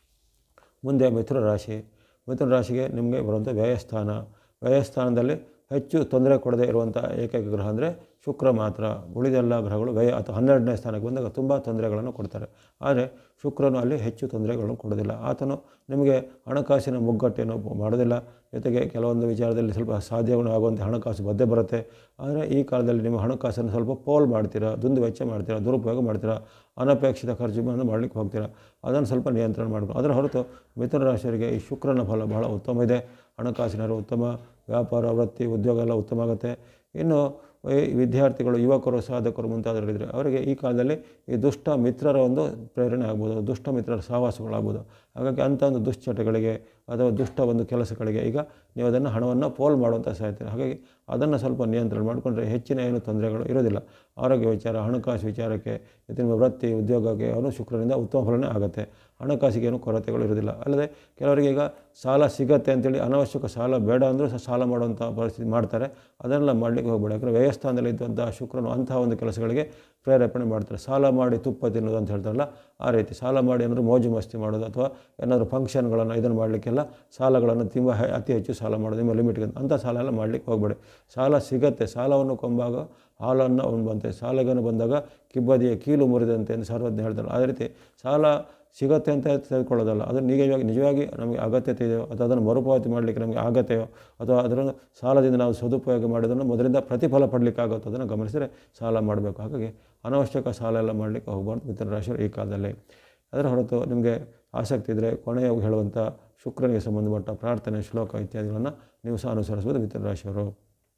ಮುಂದೆ ಮಿಥುನ ರಾಶಿ ಮಿಥುನ ರಾಶಿಗೆ ನಿಮಗೆ ಬರುವಂಥ ವ್ಯಯಸ್ಥಾನ ವ್ಯಯಸ್ಥಾನದಲ್ಲಿ ಹೆಚ್ಚು ತೊಂದರೆ ಕೊಡದೇ ಇರುವಂಥ ಏಕೈಕ ಗ್ರಹ ಅಂದರೆ ಶುಕ್ರ ಮಾತ್ರ ಉಳಿದೆಲ್ಲ ಗ್ರಹಗಳು ವ್ಯಯ ಅಥವಾ ಹನ್ನೆರಡನೇ ಸ್ಥಾನಕ್ಕೆ ಬಂದಾಗ ತುಂಬ ತೊಂದರೆಗಳನ್ನು ಕೊಡ್ತಾರೆ ಆದರೆ ಶುಕ್ರನು ಅಲ್ಲಿ ಹೆಚ್ಚು ತೊಂದರೆಗಳನ್ನು ಕೊಡೋದಿಲ್ಲ ಆತನು ನಿಮಗೆ ಹಣಕಾಸಿನ ಮುಗ್ಗಟ್ಟೇನು ಮಾಡೋದಿಲ್ಲ ಜೊತೆಗೆ ಕೆಲವೊಂದು ವಿಚಾರದಲ್ಲಿ ಸ್ವಲ್ಪ ಸಾಧ್ಯವನ್ನು ಆಗುವಂಥ ಹಣಕಾಸು ಬದ್ದೆ ಬರುತ್ತೆ ಆದರೆ ಈ ಕಾಲದಲ್ಲಿ ನಿಮ್ಮ ಹಣಕಾಸನ್ನು ಸ್ವಲ್ಪ ಪೋಲ್ ಮಾಡ್ತೀರಾ ದುಂದು ವೆಚ್ಚ ಮಾಡ್ತೀರಾ ದುರುಪಯೋಗ ಮಾಡ್ತೀರಾ ಅನಪೇಕ್ಷಿತ ಖರ್ಚುಗಳನ್ನು ಮಾಡಲಿಕ್ಕೆ ಹೋಗ್ತೀರಾ ಅದನ್ನು ಸ್ವಲ್ಪ ನಿಯಂತ್ರಣ ಮಾಡಬೇಕು ಅದರ ಹೊರತು ಮಿಥುನ ರಾಶಿಯವರಿಗೆ ಈ ಶುಕ್ರನ ಫಲ ಬಹಳ ಉತ್ತಮ ಇದೆ ಹಣಕಾಸಿನ ಉತ್ತಮ ವ್ಯಾಪಾರ ವೃತ್ತಿ ಉದ್ಯೋಗ ಎಲ್ಲ ಉತ್ತಮ ಆಗುತ್ತೆ ಇನ್ನು ಈ ವಿದ್ಯಾರ್ಥಿಗಳು ಯುವಕರು ಸಾಧಕರು ಮುಂತಾದವರಿದ್ದರೆ ಅವರಿಗೆ ಈ ಕಾಲದಲ್ಲಿ ಈ ದುಷ್ಟ ಮಿತ್ರರ ಒಂದು ಪ್ರೇರಣೆ ಆಗ್ಬೋದು ದುಷ್ಟ ಮಿತ್ರರ ಸಹವಾಸಗಳಾಗ್ಬೋದು ಹಾಗಾಗಿ ಅಂಥ ಒಂದು ದುಶ್ಚಟಗಳಿಗೆ ಅಥವಾ ದುಷ್ಟ ಒಂದು ಕೆಲಸಗಳಿಗೆ ಈಗ ನೀವು ಅದನ್ನು ಹಣವನ್ನು ಪೋಲ್ ಮಾಡುವಂಥ ಸಾಧ್ಯತೆ ಹಾಗಾಗಿ ಅದನ್ನು ಸ್ವಲ್ಪ ನಿಯಂತ್ರಣ ಮಾಡಿಕೊಂಡ್ರೆ ಹೆಚ್ಚಿನ ಏನು ತೊಂದರೆಗಳು ಇರೋದಿಲ್ಲ ಆರೋಗ್ಯ ವಿಚಾರ ಹಣಕಾಸು ವಿಚಾರಕ್ಕೆ ನಿಮ್ಮ ವೃತ್ತಿ ಉದ್ಯೋಗಕ್ಕೆ ಅವನು ಶುಕ್ರನಿಂದ ಉತ್ತಮ ಫಲನೇ ಆಗುತ್ತೆ ಹಣಕಾಸಿಗೆ ಏನು ಕೊರತೆಗಳು ಇರೋದಿಲ್ಲ ಅಲ್ಲದೆ ಕೆಲವರಿಗೆ ಈಗ ಸಾಲ ಸಿಗತ್ತೆ ಅಂತೇಳಿ ಅನವಶ್ಯಕ ಸಾಲ ಬೇಡ ಅಂದರೂ ಸಹ ಸಾಲ ಮಾಡುವಂಥ ಪರಿಸ್ಥಿತಿ ಮಾಡ್ತಾರೆ ಅದನ್ನೆಲ್ಲ ಮಾಡಲಿಕ್ಕೆ ಹೋಗಬೇಡ ಯಾಕಂದರೆ ವ್ಯಯಸ್ಥಾನದಲ್ಲಿ ಇದ್ದಂಥ ಶುಕ್ರನು ಅಂಥ ಒಂದು ಕೆಲಸಗಳಿಗೆ ಪ್ರೇರೇಪಣೆ ಮಾಡ್ತಾರೆ ಸಾಲ ಮಾಡಿ ತುಪ್ಪ ತಿನ್ನೋದು ಅಂತ ಹೇಳ್ತಾರಲ್ಲ ಆ ರೀತಿ ಸಾಲ ಮಾಡಿ ಏನಾದರೂ ಮೋಜು ಮಸ್ತಿ ಮಾಡೋದು ಅಥವಾ ಏನಾದರೂ ಫಂಕ್ಷನ್ಗಳನ್ನು ಇದನ್ನು ಮಾಡಲಿಕ್ಕೆಲ್ಲ ಸಾಲಗಳನ್ನು ತುಂಬ ಹೆ- ಅತಿ ಹೆಚ್ಚು ಸಾಲ ಮಾಡೋದು ನಿಮ್ಮ ಲಿಮಿಟ್ಗೆ ಅಂಥ ಸಾಲ ಎಲ್ಲ ಮಾಡಲಿಕ್ಕೆ ಹೋಗಬೇಡಿ ಸಾಲ ಸಿಗತ್ತೆ ಸಾಲವನ್ನು ಕೊಂಬಾಗ ಹಾಲನ್ನು ಉಣ್ಬಂತೆ ಸಾಲಗನ್ನು ಬಂದಾಗ ಕಿಬ್ಬದಿಯ ಕೀಲು ಮುರಿದಂತೆ ಎಂದು ಸರ್ವಜ್ಞ ಹೇಳ್ತಾರೆ ಅದೇ ರೀತಿ ಸಾಲ ಸಿಗತ್ತೆ ಅಂತ ತೆಗೆದುಕೊಳ್ಳೋದಲ್ಲ ಅದು ನಿಜವಾಗಿ ನಿಜವಾಗಿ ನಮಗೆ ಅಗತ್ಯತೆ ಇದೆಯೋ ಅಥವಾ ಅದನ್ನು ಮರುಪಾವತಿ ಮಾಡಲಿಕ್ಕೆ ನಮಗೆ ಆಗತ್ತೆಯೋ ಅಥವಾ ಅದನ್ನು ಸಾಲದಿಂದ ನಾವು ಸದುಪಯೋಗ ಮಾಡೋದನ್ನು ಮೊದಲಿಂದ ಪ್ರತಿಫಲ ಪಡಲಿಕ್ಕಾಗುತ್ತೋ ಅದನ್ನು ಗಮನಿಸಿದರೆ ಸಾಲ ಮಾಡಬೇಕು ಹಾಗಾಗಿ ಅನವಶ್ಯಕ ಸಾಲ ಎಲ್ಲ ಮಾಡಲಿಕ್ಕೆ ಹೋಗಬಾರ್ದು ಮಿಥುನ ರಾಶಿಯವರು ಈ ಕಾಲದಲ್ಲಿ ಅದರ ಹೊರತು ನಿಮಗೆ ಆಸಕ್ತಿ ಇದ್ದರೆ ಕೊನೆಯ ಹೇಳುವಂಥ ಶುಕ್ರನಿಗೆ ಸಂಬಂಧಪಟ್ಟ ಪ್ರಾರ್ಥನೆ ಶ್ಲೋಕ ಇತ್ಯಾದಿಗಳನ್ನು ನೀವು ಸಹ ಅನುಸರಿಸ್ಬೋದು ಮಿಥುನ ರಾಶಿಯವರು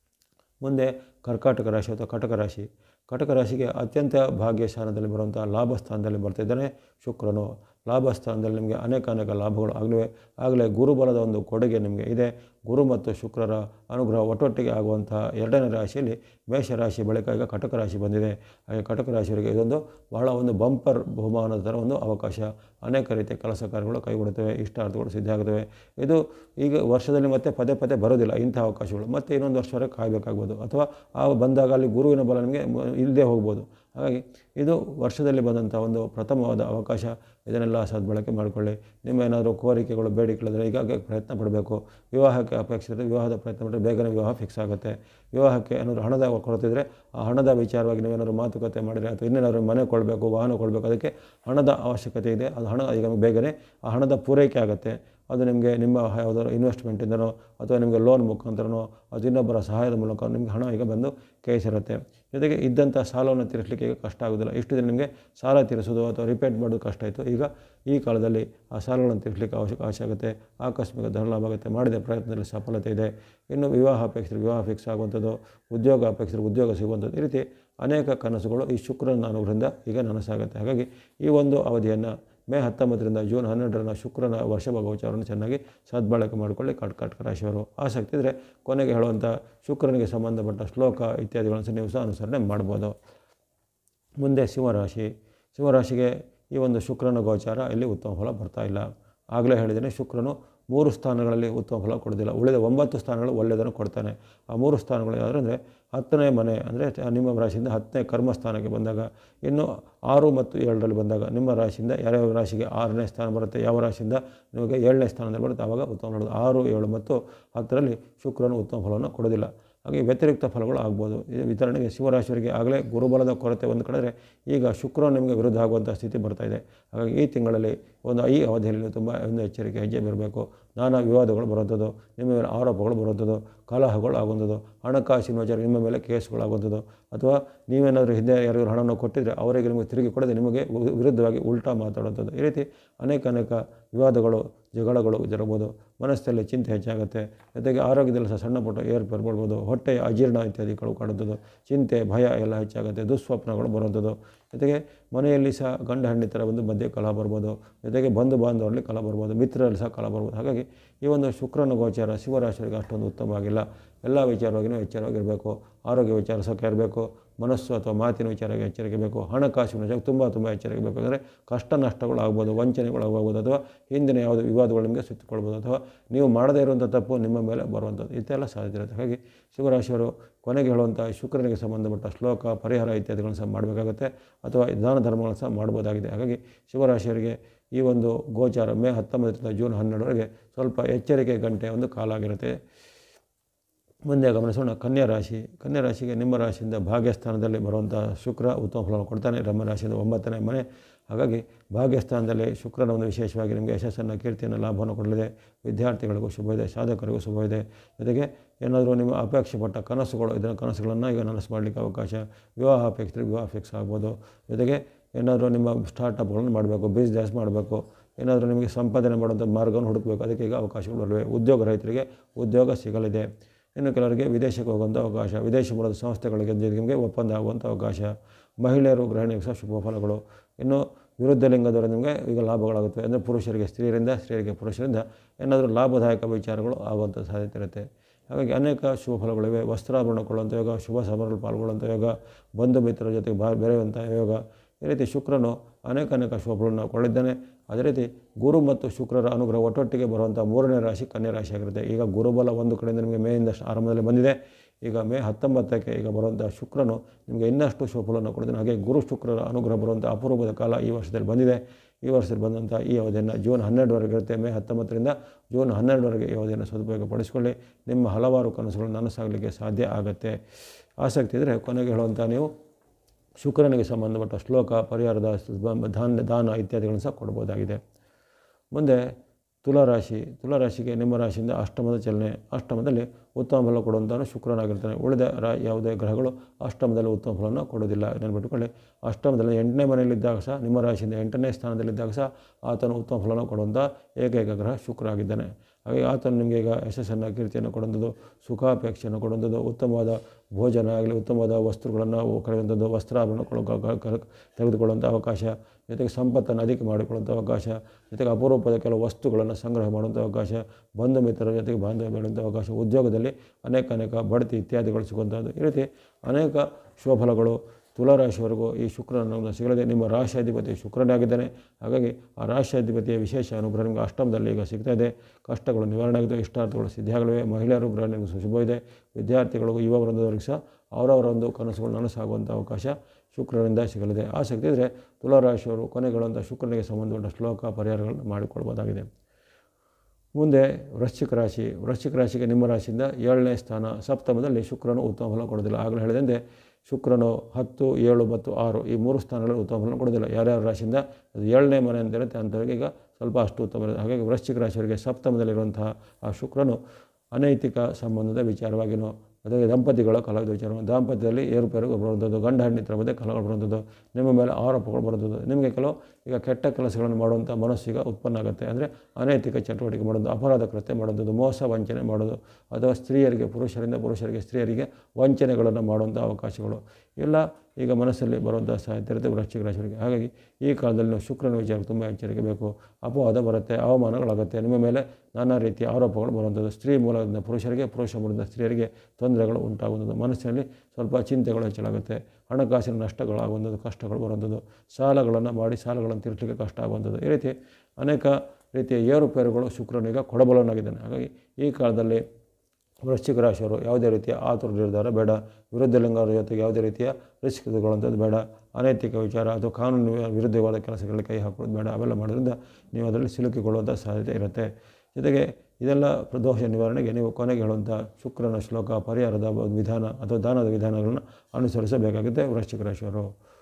ಮುಂದೆ ಕರ್ಕಾಟಕ ರಾಶಿ ಅಥವಾ ಕಟಕ ರಾಶಿ ಕಟಕ ರಾಶಿಗೆ ಅತ್ಯಂತ ಭಾಗ್ಯ ಸ್ಥಾನದಲ್ಲಿ ಬರುವಂಥ ಲಾಭ ಸ್ಥಾನದಲ್ಲಿ ಬರ್ತಿದ್ದಾನೆ ಶುಕ್ರನು ಲಾಭ ಸ್ಥಾನದಲ್ಲಿ ನಿಮಗೆ ಅನೇಕ ಅನೇಕ ಲಾಭಗಳು ಆಗಲಿವೆ ಆಗಲೇ ಗುರುಬಲದ ಒಂದು ಕೊಡುಗೆ ನಿಮಗೆ ಇದೆ ಗುರು ಮತ್ತು ಶುಕ್ರರ ಅನುಗ್ರಹ ಒಟ್ಟೊಟ್ಟಿಗೆ ಆಗುವಂಥ ಎರಡನೇ ರಾಶಿಯಲ್ಲಿ ಮೇಷ ರಾಶಿ ಬಳಿಕ ಈಗ ಕಟಕ ರಾಶಿ ಬಂದಿದೆ ಹಾಗೆ ಕಟಕ ರಾಶಿಯವರಿಗೆ ಇದೊಂದು ಬಹಳ ಒಂದು ಬಂಪರ್ ಬಹುಮಾನದ ಥರ ಒಂದು ಅವಕಾಶ ಅನೇಕ ರೀತಿಯ ಕೆಲಸ ಕಾರ್ಯಗಳು ಕೈಗೊಳ್ಳುತ್ತವೆ ಇಷ್ಟಾರ್ಥಗಳು ಸಿದ್ಧ ಆಗುತ್ತವೆ ಇದು ಈಗ ವರ್ಷದಲ್ಲಿ ಮತ್ತೆ ಪದೇ ಪದೇ ಬರೋದಿಲ್ಲ ಇಂಥ ಅವಕಾಶಗಳು ಮತ್ತೆ ಇನ್ನೊಂದು ವರ್ಷವರೆಗೆ ಕಾಯಬೇಕಾಗ್ಬೋದು ಅಥವಾ ಆ ಬಂದಾಗ ಅಲ್ಲಿ ಗುರುವಿನ ಬಲ ನಿಮಗೆ ಮ- ಇಲ್ಲದೆ ಹೋಗ್ಬೋದು ಹಾಗಾಗಿ ಇದು ವರ್ಷದಲ್ಲಿ ಬಂದಂಥ ಒಂದು ಪ್ರಥಮವಾದ ಅವಕಾಶ ಇದನ್ನೆಲ್ಲ ಸದ್ಬಳಕೆ ಮಾಡಿಕೊಳ್ಳಿ ನಿಮ್ಮ ಏನಾದರೂ ಕೋರಿಕೆಗಳು ಬೇಡಿಕೆಗಳಿದ್ರೆ ಈಗಾಗಲೇ ಪ್ರಯತ್ನ ಪಡಬೇಕು ವಿವಾಹಕ್ಕೆ ಅಪೇಕ್ಷಿಸಿದ್ರೆ ವಿವಾಹದ ಪ್ರಯತ್ನ ಮಾಡಿದ್ರೆ ಬೇಗನೆ ವಿವಾಹ ಫಿಕ್ಸ್ ಆಗುತ್ತೆ ವಿವಾಹಕ್ಕೆ ಏನಾದರೂ ಹಣದ ಕೊರತೆ ಇದ್ದರೆ ಆ ಹಣದ ವಿಚಾರವಾಗಿ ನೀವೇನಾದ್ರು ಮಾತುಕತೆ ಮಾಡಿದರೆ ಅಥವಾ ಇನ್ನೇನಾದ್ರು ಮನೆ ಕೊಡಬೇಕು ವಾಹನ ಕೊಡಬೇಕು ಅದಕ್ಕೆ ಹಣದ ಅವಶ್ಯಕತೆ ಇದೆ ಅದು ಹಣ ಈಗ ಬೇಗನೆ ಆ ಹಣದ ಪೂರೈಕೆ ಆಗುತ್ತೆ ಅದು ನಿಮಗೆ ನಿಮ್ಮ ಯಾವುದಾದ್ರು ಇನ್ವೆಸ್ಟ್ಮೆಂಟಿಂದನೋ ಅಥವಾ ನಿಮಗೆ ಲೋನ್ ಮುಖಾಂತರನೋ ಅದು ಇನ್ನೊಬ್ಬರ ಸಹಾಯದ ಮೂಲಕ ನಿಮಗೆ ಹಣ ಈಗ ಬಂದು ಕೈ ಸೇರುತ್ತೆ ಜೊತೆಗೆ ಇದ್ದಂಥ ಸಾಲವನ್ನು ತೀರಿಸಲಿಕ್ಕೆ ಈಗ ಕಷ್ಟ ಆಗೋದಿಲ್ಲ ಇಷ್ಟು ದಿನ ನಿಮಗೆ ಸಾಲ ತೀರಿಸೋದು ಅಥವಾ ರಿಪೇಟ್ ಮಾಡೋದು ಕಷ್ಟ ಇತ್ತು ಈಗ ಈ ಕಾಲದಲ್ಲಿ ಆ ಸಾಲಗಳನ್ನು ತೀರಿಸಲಿಕ್ಕೆ ಅವಶ್ಯಕ ಆಸೆ ಆಗುತ್ತೆ ಆಕಸ್ಮಿಕ ಧನಲಾಭ ಆಗುತ್ತೆ ಮಾಡಿದ ಪ್ರಯತ್ನದಲ್ಲಿ ಸಫಲತೆ ಇದೆ ಇನ್ನು ವಿವಾಹ ಅಪೇಕ್ಷಿತ ವಿವಾಹ ಫಿಕ್ಸ್ ಆಗುವಂಥದ್ದು ಉದ್ಯೋಗ ಅಪೇಕ್ಷಿತ ಉದ್ಯೋಗ ಸಿಗುವಂಥದ್ದು ಈ ರೀತಿ ಅನೇಕ ಕನಸುಗಳು ಈ ಶುಕ್ರನ ಅನುಗ್ರಹದಿಂದ ಈಗ ನನಸಾಗುತ್ತೆ ಹಾಗಾಗಿ ಈ ಒಂದು ಅವಧಿಯನ್ನು ಮೇ ಹತ್ತೊಂಬತ್ತರಿಂದ ಜೂನ್ ಹನ್ನೆರಡರ ಶುಕ್ರನ ವರ್ಷ ಗೋಚಾರವನ್ನು ಚೆನ್ನಾಗಿ ಸದ್ಬಳಕೆ ಮಾಡಿಕೊಳ್ಳಿ ಕರ್ಕಾಟಕ ರಾಶಿಯವರು ಆಸಕ್ತಿ ಇದ್ದರೆ ಕೊನೆಗೆ ಹೇಳುವಂಥ ಶುಕ್ರನಿಗೆ ಸಂಬಂಧಪಟ್ಟ ಶ್ಲೋಕ ಇತ್ಯಾದಿಗಳನ್ನು ಸಹ ನೀವು ಸಹ ಅನುಸರಣೆ ಮಾಡ್ಬೋದು ಮುಂದೆ ಸಿಂಹರಾಶಿ ಸಿಂಹರಾಶಿಗೆ ಈ ಒಂದು ಶುಕ್ರನ ಗೋಚಾರ ಇಲ್ಲಿ ಉತ್ತಮ ಫಲ ಬರ್ತಾ ಇಲ್ಲ ಆಗಲೇ ಹೇಳಿದ್ದೇನೆ ಶುಕ್ರನು ಮೂರು ಸ್ಥಾನಗಳಲ್ಲಿ ಉತ್ತಮ ಫಲ ಕೊಡೋದಿಲ್ಲ ಉಳಿದ ಒಂಬತ್ತು ಸ್ಥಾನಗಳು ಒಳ್ಳೆಯದನ್ನು ಕೊಡ್ತಾನೆ ಆ ಮೂರು ಸ್ಥಾನಗಳು ಯಾವುದು ಅಂದರೆ ಹತ್ತನೇ ಮನೆ ಅಂದರೆ ನಿಮ್ಮ ರಾಶಿಯಿಂದ ಹತ್ತನೇ ಕರ್ಮಸ್ಥಾನಕ್ಕೆ ಬಂದಾಗ ಇನ್ನು ಆರು ಮತ್ತು ಏಳರಲ್ಲಿ ಬಂದಾಗ ನಿಮ್ಮ ರಾಶಿಯಿಂದ ಯಾವ್ಯಾವ ರಾಶಿಗೆ ಆರನೇ ಸ್ಥಾನ ಬರುತ್ತೆ ಯಾವ ರಾಶಿಯಿಂದ ನಿಮಗೆ ಏಳನೇ ಸ್ಥಾನದಲ್ಲಿ ಬರುತ್ತೆ ಆವಾಗ ಉತ್ತಮ ಫಲ ಆರು ಏಳು ಮತ್ತು ಹತ್ತರಲ್ಲಿ ಶುಕ್ರನು ಉತ್ತಮ ಫಲವನ್ನು ಕೊಡೋದಿಲ್ಲ ಹಾಗೆ ವ್ಯತಿರಿಕ್ತ ಫಲಗಳು ಆಗ್ಬೋದು ಇದು ವಿತರಣೆಗೆ ಶಿವರಾಶಿಯವರಿಗೆ ಆಗಲೇ ಗುರುಬಲದ ಕೊರತೆ ಒಂದು ಕಡೆ ಈಗ ಶುಕ್ರ ನಿಮಗೆ ವಿರುದ್ಧ ಆಗುವಂಥ ಸ್ಥಿತಿ ಬರ್ತಾ ಇದೆ ಹಾಗಾಗಿ ಈ ತಿಂಗಳಲ್ಲಿ ಒಂದು ಈ ಅವಧಿಯಲ್ಲಿ ತುಂಬ ಒಂದು ಎಚ್ಚರಿಕೆ ಹೆಜ್ಜೆ ಬರಬೇಕು ನಾನಾ ವಿವಾದಗಳು ಬರುವಂಥದ್ದು ನಿಮ್ಮ ಮೇಲೆ ಆರೋಪಗಳು ಬರುವಂಥದ್ದು ಕಲಹಗಳು ಆಗುವಂಥದ್ದು ಹಣಕಾಸಿನ ವಿಚಾರ ನಿಮ್ಮ ಮೇಲೆ ಕೇಸ್ಗಳಾಗುವಂಥದ್ದು ಅಥವಾ ನೀವೇನಾದರೂ ಹಿಂದೆ ಯಾರಿಗಾರು ಹಣವನ್ನು ಕೊಟ್ಟಿದ್ದರೆ ಅವರಿಗೆ ನಿಮಗೆ ತಿರುಗಿ ಕೊಡದೆ ನಿಮಗೆ ವಿ- ವಿರುದ್ಧವಾಗಿ ಉಲ್ಟಾ ಮಾತಾಡುವಂಥದ್ದು ಈ ರೀತಿ ಅನೇಕ ಅನೇಕ ವಿವಾದಗಳು ಜಗಳಗಳು ಜರಬಹುದು ಮನಸ್ಸಲ್ಲಿ ಚಿಂತೆ ಹೆಚ್ಚಾಗುತ್ತೆ ಜೊತೆಗೆ ಆರೋಗ್ಯದಲ್ಲಿ ಸಹ ಸಣ್ಣ ಪುಟ್ಟ ಏರ್ಪೇರು ಬರ್ಬೋದು ಹೊಟ್ಟೆಯ ಅಜೀರ್ಣ ಇತ್ಯಾದಿಗಳು ಕಾಡುವಂಥದ್ದು ಚಿಂತೆ ಭಯ ಎಲ್ಲ ಹೆಚ್ಚಾಗುತ್ತೆ ದುಸ್ವಪ್ನಗಳು ಬರುವಂಥದ್ದು ಜೊತೆಗೆ ಮನೆಯಲ್ಲಿ ಸಹ ಗಂಡ ಹೆಂಡತಿರ ಒಂದು ಮಧ್ಯೆ ಕಲಹ ಬರ್ಬೋದು ಜೊತೆಗೆ ಬಂಧು ಬಾಂಧವರಲ್ಲಿ ಕಲಹ ಬರ್ಬೋದು ಮಿತ್ರರಲ್ಲಿ ಸಹ ಕಲಹ ಬರ್ಬೋದು ಹಾಗಾಗಿ ಈ ಒಂದು ಶುಕ್ರನ ಗೋಚಾರ ಶಿವರಾಶಿಯವರಿಗೆ ಅಷ್ಟೊಂದು ಉತ್ತಮವಾಗಿಲ್ಲ ಎಲ್ಲ ವಿಚಾರವಾಗಿಯೂ ಎಚ್ಚರವಾಗಿರಬೇಕು ಆರೋಗ್ಯ ವಿಚಾರ ಸಹ ಇರಬೇಕು ಮನಸ್ಸು ಅಥವಾ ಮಾತಿನ ವಿಚಾರಕ್ಕೆ ಎಚ್ಚರಿಕೆ ಬೇಕು ಹಣಕಾಸಿನ ವಿಚಾರ ತುಂಬ ತುಂಬ ಎಚ್ಚರಿಕೆ ಬೇಕು ಅಂದರೆ ಕಷ್ಟ ನಷ್ಟಗಳು ಆಗ್ಬೋದು ವಂಚನೆಗಳು ಆಗ್ಬೋದು ಅಥವಾ ಹಿಂದಿನ ಯಾವುದೇ ವಿವಾದಗಳು ನಿಮಗೆ ಸುತ್ತಿಕೊಳ್ಬೋದು ಅಥವಾ ನೀವು ಮಾಡದೇ ಇರುವಂಥ ತಪ್ಪು ನಿಮ್ಮ ಮೇಲೆ ಬರುವಂಥದ್ದು ಇತ್ತೆಲ್ಲ ಸಾಧ್ಯತೆ ಇರುತ್ತೆ ಹಾಗಾಗಿ ಶಿವರಾಶಿಯವರು ಕೊನೆಗೆ ಹೇಳುವಂಥ ಶುಕ್ರನಿಗೆ ಸಂಬಂಧಪಟ್ಟ ಶ್ಲೋಕ ಪರಿಹಾರ ಇತ್ಯಾದಿಗಳನ್ನು ಸಹ ಮಾಡಬೇಕಾಗುತ್ತೆ ಅಥವಾ ದಾನ ಧರ್ಮಗಳನ್ನು ಸಹ ಮಾಡ್ಬೋದಾಗಿದೆ ಹಾಗಾಗಿ ಶಿವರಾಶಿಯವರಿಗೆ ಈ ಒಂದು ಗೋಚಾರ ಮೇ ಹತ್ತೊಂಬತ್ತರಿಂದ ಜೂನ್ ಹನ್ನೆರಡರವರೆಗೆ ಸ್ವಲ್ಪ ಎಚ್ಚರಿಕೆ ಗಂಟೆ ಒಂದು ಕಾಲ ಆಗಿರುತ್ತೆ ಮುಂದೆ ಗಮನಿಸೋಣ ಕನ್ಯಾ ರಾಶಿ ಕನ್ಯಾ ರಾಶಿಗೆ ನಿಮ್ಮ ರಾಶಿಯಿಂದ ಭಾಗ್ಯಸ್ಥಾನದಲ್ಲಿ ಬರುವಂಥ ಶುಕ್ರ ಉತ್ತಮ ಫಲವನ್ನು ಕೊಡ್ತಾನೆ ಬ್ರಹ್ಮ ರಾಶಿಯಿಂದ ಒಂಬತ್ತನೇ ಮನೆ ಹಾಗಾಗಿ ಭಾಗ್ಯಸ್ಥಾನದಲ್ಲಿ ಶುಕ್ರನ ಒಂದು ವಿಶೇಷವಾಗಿ ನಿಮಗೆ ಯಶಸ್ಸನ್ನು ಕೀರ್ತಿಯನ್ನು ಲಾಭವನ್ನು ಕೊಡಲಿದೆ ವಿದ್ಯಾರ್ಥಿಗಳಿಗೂ ಶುಭ ಇದೆ ಸಾಧಕರಿಗೂ ಶುಭ ಇದೆ ಜೊತೆಗೆ ಏನಾದರೂ ನಿಮ್ಮ ಅಪೇಕ್ಷೆ ಪಟ್ಟ ಕನಸುಗಳು ಇದರ ಕನಸುಗಳನ್ನು ಈಗ ನನಸು ಮಾಡಲಿಕ್ಕೆ ಅವಕಾಶ ವಿವಾಹ ಅಪೇಕ್ಷೆ ವಿವಾಹ ಫಿಕ್ಸ್ ಆಗ್ಬೋದು ಜೊತೆಗೆ ಏನಾದರೂ ನಿಮ್ಮ ಸ್ಟಾರ್ಟಪ್ಗಳನ್ನು ಮಾಡಬೇಕು ಬಿಸ್ನೆಸ್ ಮಾಡಬೇಕು ಏನಾದರೂ ನಿಮಗೆ ಸಂಪಾದನೆ ಮಾಡುವಂಥ ಮಾರ್ಗವನ್ನು ಹುಡುಕಬೇಕು ಅದಕ್ಕೆ ಈಗ ಅವಕಾಶಗಳು ಬರಲಿವೆ ಉದ್ಯೋಗ ರೈತರಿಗೆ ಉದ್ಯೋಗ ಸಿಗಲಿದೆ ಇನ್ನು ಕೆಲವರಿಗೆ ವಿದೇಶಕ್ಕೆ ಹೋಗುವಂಥ ಅವಕಾಶ ವಿದೇಶಿ ಮೂಲದ ಸಂಸ್ಥೆಗಳಿಗೆ ಜೊತೆಗೆ ನಿಮಗೆ ಒಪ್ಪಂದ ಆಗುವಂಥ ಅವಕಾಶ ಮಹಿಳೆಯರು ಗೃಹಿಣಿಗೆ ಸಹ ಶುಭ ಫಲಗಳು ಇನ್ನು ವಿರುದ್ಧ ಲಿಂಗದವರು ನಿಮಗೆ ಈಗ ಲಾಭಗಳಾಗುತ್ತವೆ ಅಂದರೆ ಪುರುಷರಿಗೆ ಸ್ತ್ರೀಯರಿಂದ ಸ್ತ್ರೀಯರಿಗೆ ಪುರುಷರಿಂದ ಏನಾದರೂ ಲಾಭದಾಯಕ ವಿಚಾರಗಳು ಆಗುವಂಥ ಸಾಧ್ಯತೆ ಇರುತ್ತೆ ಹಾಗಾಗಿ ಅನೇಕ ಶುಭ ಫಲಗಳಿವೆ ವಸ್ತ್ರಾಭರಣ ಕೊಳ್ಳುವಂಥ ಯೋಗ ಶುಭ ಸಮಾರಂಭ ಪಾಲ್ಗೊಳ್ಳುವಂಥ ಯೋಗ ಬಂಧು ಮಿತ್ರರ ಜೊತೆಗೆ ಬಾ ಬೆರೆಯುವಂಥ ಯೋಗ ಈ ರೀತಿ ಶುಕ್ರನು ಅನೇಕ ಅನೇಕ ಶುಭ ಫಲವನ್ನು ಕೊಳ್ಳಿದ್ದಾನೆ ಅದೇ ರೀತಿ ಗುರು ಮತ್ತು ಶುಕ್ರರ ಅನುಗ್ರಹ ಒಟ್ಟೊಟ್ಟಿಗೆ ಬರುವಂಥ ಮೂರನೇ ರಾಶಿ ಕನ್ಯಾ ರಾಶಿ ಆಗಿರುತ್ತೆ ಈಗ ಗುರುಬಲ ಒಂದು ಕಡೆಯಿಂದ ನಿಮಗೆ ಮೇಯಿಂದ ಆರಂಭದಲ್ಲಿ ಬಂದಿದೆ ಈಗ ಮೇ ಹತ್ತೊಂಬತ್ತಕ್ಕೆ ಈಗ ಬರುವಂಥ ಶುಕ್ರನು ನಿಮಗೆ ಇನ್ನಷ್ಟು ಶುಭ ಫಲವನ್ನು ಕೊಡ್ತಾನೆ ಹಾಗೆ ಗುರು ಶುಕ್ರರ ಅನುಗ್ರಹ ಬರುವಂಥ ಅಪರೂಪದ ಕಾಲ ಈ ವರ್ಷದಲ್ಲಿ ಬಂದಿದೆ ಈ ವರ್ಷದಲ್ಲಿ ಬಂದಂಥ ಈ ಅವಧಿಯನ್ನು ಜೂನ್ ಹನ್ನೆರಡರವರೆಗೆ ಇರುತ್ತೆ ಮೇ ಹತ್ತೊಂಬತ್ತರಿಂದ ಜೂನ್ ಹನ್ನೆರಡರವರೆಗೆ ಈ ಅವಧಿಯನ್ನು ಸದುಪಯೋಗಪಡಿಸಿಕೊಳ್ಳಿ ನಿಮ್ಮ ಹಲವಾರು ಕನಸುಗಳು ನನಸಾಗಲಿಕ್ಕೆ ಸಾಧ್ಯ ಆಗುತ್ತೆ ಆಸಕ್ತಿ ಇದ್ದರೆ ಕೊನೆಗೆ ಹೇಳುವಂಥ ನೀವು ಶುಕ್ರನಿಗೆ ಸಂಬಂಧಪಟ್ಟ ಶ್ಲೋಕ ಪರಿಹಾರದ ಧಾನ್ಯ ದಾನ ಇತ್ಯಾದಿಗಳನ್ನು ಸಹ ಕೊಡ್ಬೋದಾಗಿದೆ ಮುಂದೆ ತುಲಾರಾಶಿ ತುಲಾರಾಶಿಗೆ ನಿಮ್ಮ ರಾಶಿಯಿಂದ ಅಷ್ಟಮದ ಚಲನೆ ಅಷ್ಟಮದಲ್ಲಿ ಉತ್ತಮ ಫಲ ಕೊಡುವಂಥವನು ಶುಕ್ರನಾಗಿರ್ತಾನೆ ಉಳಿದ ರಾ ಯಾವುದೇ ಗ್ರಹಗಳು ಅಷ್ಟಮದಲ್ಲಿ ಉತ್ತಮ ಫಲವನ್ನು ಕೊಡೋದಿಲ್ಲ ನೆನಪಿಟ್ಟುಕೊಳ್ಳಿ ಅಷ್ಟಮದಲ್ಲಿ ಎಂಟನೇ ಮನೆಯಲ್ಲಿದ್ದಾಗ ಸಹ ನಿಮ್ಮ ರಾಶಿಯಿಂದ ಎಂಟನೇ ಸ್ಥಾನದಲ್ಲಿದ್ದಾಗ ಸಹ ಆತನು ಉತ್ತಮ ಫಲವನ್ನು ಕೊಡುವಂಥ ಏಕೈಕ ಗ್ರಹ ಶುಕ್ರ ಆಗಿದ್ದಾನೆ ಹಾಗೆ ಆತನು ನಿಮಗೆ ಈಗ ಯಶಸ್ಸನ್ನು ಕೀರ್ತಿಯನ್ನು ಕೊಡುವಂಥದ್ದು ಸುಖಾಪೇಕ್ಷೆಯನ್ನು ಕೊಡುವಂಥದ್ದು ಉತ್ತಮವಾದ ಭೋಜನ ಆಗಲಿ ಉತ್ತಮವಾದ ವಸ್ತುಗಳನ್ನು ಕಳೆಯುವಂಥದ್ದು ವಸ್ತ್ರಾಭರಣ ತೆಗೆದುಕೊಳ್ಳುವಂಥ ಅವಕಾಶ ಜೊತೆಗೆ ಸಂಪತ್ತನ್ನು ಅಧಿಕ ಮಾಡಿಕೊಳ್ಳುವಂಥ ಅವಕಾಶ ಜೊತೆಗೆ ಅಪರೂಪದ ಕೆಲವು ವಸ್ತುಗಳನ್ನು ಸಂಗ್ರಹ ಮಾಡುವಂಥ ಅವಕಾಶ ಬಂಧು ಮಿತ್ರರ ಜೊತೆಗೆ ಬಾಂಧವ್ಯ ಬೆಳೆಯುವಂಥ ಅವಕಾಶ ಉದ್ಯೋಗದಲ್ಲಿ ಅನೇಕ ಅನೇಕ ಬಡ್ತಿ ಇತ್ಯಾದಿಗಳು ಸಿಗುವಂಥದ್ದು ಈ ರೀತಿ ಅನೇಕ ಶುಭಫಲಗಳು ತುಲಾರಾಶಿವರೆಗೂ ಈ ಶುಕ್ರನನ್ನು ಸಿಗಲಿದೆ ನಿಮ್ಮ ರಾಶಿಯಾಧಿಪತಿ ಶುಕ್ರನೇ ಆಗಿದ್ದಾನೆ ಹಾಗಾಗಿ ಆ ರಾಶಿಯಾಧಿಪತಿಯ ವಿಶೇಷ ಅನುಗ್ರಹ ನಿಮಗೆ ಅಷ್ಟಮದಲ್ಲಿ ಈಗ ಸಿಗ್ತಾ ಇದೆ ಕಷ್ಟಗಳು ನಿವಾರಣೆ ಆಗಿದೆ ಇಷ್ಟಾರ್ಥಗಳು ಸಿದ್ಧಿಯಾಗಲಿವೆ ಮಹಿಳೆಯರು ಗೃಹಿಣಿಗೂ ಶುಭ ಇದೆ ವಿದ್ಯಾರ್ಥಿಗಳಿಗೂ ಯುವ ವೃಂದದವರಿಗೆ ಸಹ ಅವರವರ ಒಂದು ಕನಸುಗಳು ನನಸಾಗುವಂಥ ಅವಕಾಶ ಶುಕ್ರನಿಂದ ಸಿಗಲಿದೆ ಆಸಕ್ತಿ ಇದ್ದರೆ ತುಲಾರಾಶಿಯವರು ಕೊನೆಗಳಂಥ ಶುಕ್ರನಿಗೆ ಸಂಬಂಧಪಟ್ಟ ಶ್ಲೋಕ ಪರಿಹಾರಗಳನ್ನು ಮಾಡಿಕೊಳ್ಬೋದಾಗಿದೆ ಮುಂದೆ ವೃಶ್ಚಿಕ ರಾಶಿ ವೃಶ್ಚಿಕ ರಾಶಿಗೆ ನಿಮ್ಮ ರಾಶಿಯಿಂದ ಏಳನೇ ಸ್ಥಾನ ಸಪ್ತಮದಲ್ಲಿ ಶುಕ್ರನು ಉತ್ತಮ ಫಲ ಕೊಡೋದಿಲ್ಲ ಆಗಲೇ ಹೇಳಿದಂತೆ ಶುಕ್ರನು ಹತ್ತು ಏಳು ಮತ್ತು ಆರು ಈ ಮೂರು ಸ್ಥಾನಗಳಲ್ಲಿ ಉತ್ತಮ ಫಲ ಕೊಡೋದಿಲ್ಲ ಯಾರ್ಯಾರ ರಾಶಿಯಿಂದ ಅದು ಏಳನೇ ಮನೆ ಅಂತ ಇರುತ್ತೆ ಅಂಥವ್ರಿಗೆ ಈಗ ಸ್ವಲ್ಪ ಅಷ್ಟು ಉತ್ತಮ ಇರುತ್ತೆ ಹಾಗಾಗಿ ವೃಶ್ಚಿಕ ರಾಶಿಯವರಿಗೆ ಸಪ್ತಮದಲ್ಲಿರುವಂತಹ ಆ ಶುಕ್ರನು ಅನೈತಿಕ ಸಂಬಂಧದ ವಿಚಾರವಾಗಿನೋ ಅದೇ ದಂಪತಿಗಳ ಕಲಹದ ವಿಚಾರ ದಾಂಪತ್ಯದಲ್ಲಿ ಏರುಪೇರು ಬರುವಂಥದ್ದು ಗಂಡ ಹೆಣ್ಣಿತರ ಮಧ್ಯೆ ಕಲಹಗಳು ಬರುವಂಥದ್ದು ನಿಮ್ಮ ಮೇಲೆ ಆರೋಪಗಳು ಬರುವಂಥದ್ದು ನಿಮಗೆ ಕೆಲವು ಈಗ ಕೆಟ್ಟ ಕೆಲಸಗಳನ್ನು ಮಾಡುವಂಥ ಮನಸ್ಸಿಗೆ ಉತ್ಪನ್ನ ಆಗುತ್ತೆ ಅಂದರೆ ಅನೈತಿಕ ಚಟುವಟಿಕೆ ಮಾಡೋದು ಅಪರಾಧ ಕೃತ್ಯ ಮಾಡೋದು ಮೋಸ ವಂಚನೆ ಮಾಡೋದು ಅಥವಾ ಸ್ತ್ರೀಯರಿಗೆ ಪುರುಷರಿಂದ ಪುರುಷರಿಗೆ ಸ್ತ್ರೀಯರಿಗೆ ವಂಚನೆಗಳನ್ನು ಮಾಡುವಂಥ ಅವಕಾಶಗಳು ಎಲ್ಲ ಈಗ ಮನಸ್ಸಲ್ಲಿ ಬರುವಂಥ ಸಾಧ್ಯತೆ ಇರುತ್ತೆ ವೃಶ್ಚಿಕ ರಾಶಿಯವರಿಗೆ ಹಾಗಾಗಿ ಈ ಕಾಲದಲ್ಲಿ ನಾವು ಶುಕ್ರನ ವಿಚಾರ ತುಂಬ ಎಚ್ಚರಿಕೆ ಬೇಕು ಅಪವಾದ ಬರುತ್ತೆ ಅವಮಾನಗಳಾಗುತ್ತೆ ನಿಮ್ಮ ಮೇಲೆ ನಾನಾ ರೀತಿಯ ಆರೋಪಗಳು ಬರುವಂಥದ್ದು ಸ್ತ್ರೀ ಮೂಲದಿಂದ ಪುರುಷರಿಗೆ ಪುರುಷ ಮೂಲದಿಂದ ಸ್ತ್ರೀಯರಿಗೆ ತೊಂದರೆಗಳು ಉಂಟಾಗುವಂಥದ್ದು ಮನಸ್ಸಿನಲ್ಲಿ ಸ್ವಲ್ಪ ಚಿಂತೆಗಳು ಹೆಚ್ಚಳಾಗುತ್ತೆ ಹಣಕಾಸಿನ ನಷ್ಟಗಳಾಗುವಂಥದ್ದು ಕಷ್ಟಗಳು ಬರುವಂಥದ್ದು ಸಾಲಗಳನ್ನು ಮಾಡಿ ಸಾಲಗಳನ್ನು ತೀರಿಸಲಿಕ್ಕೆ ಕಷ್ಟ ಆಗುವಂಥದ್ದು ಈ ರೀತಿ ಅನೇಕ ರೀತಿಯ ಏರುಪೇರುಗಳು ಶುಕ್ರನಿಗೆ ಕೊಡಬಲನಾಗಿದ್ದಾನೆ ಹಾಗಾಗಿ ಈ ಕಾಲದಲ್ಲಿ ವೃಶ್ಚಿಕ ರಾಶಿಯವರು ಯಾವುದೇ ರೀತಿಯ ಆತುರ ನಿರ್ಧಾರ ಬೇಡ ವಿರುದ್ಧ ಲಿಂಗರ ಜೊತೆಗೆ ಯಾವುದೇ ರೀತಿಯ ರಿಸ್ಕ್ ತೆಗೆದುಕೊಳ್ಳುವಂಥದ್ದು ಬೇಡ ಅನೈತಿಕ ವಿಚಾರ ಅಥವಾ ಕಾನೂನು ವಿರುದ್ಧವಾದ ಕೆಲಸಗಳಲ್ಲಿ ಕೈ ಹಾಕೋದು ಬೇಡ ಅವೆಲ್ಲ ಮಾಡೋದ್ರಿಂದ ನೀವು ಅದರಲ್ಲಿ ಸಿಲುಕಿಕೊಳ್ಳುವಂಥ ಸಾಧ್ಯತೆ ಇರುತ್ತೆ ಜೊತೆಗೆ ಇದೆಲ್ಲ ದೋಷ ನಿವಾರಣೆಗೆ ನೀವು ಕೊನೆಗೆ ಹೇಳುವಂಥ ಶುಕ್ರನ ಶ್ಲೋಕ ಪರಿಹಾರದ ಒಂದು ವಿಧಾನ ಅಥವಾ ದಾನದ ವಿಧಾನಗಳನ್ನು ಅನುಸರಿಸಬೇಕಾಗುತ್ತೆ ವೃಶ್ಚಿಕ ರಾಶಿಯವರು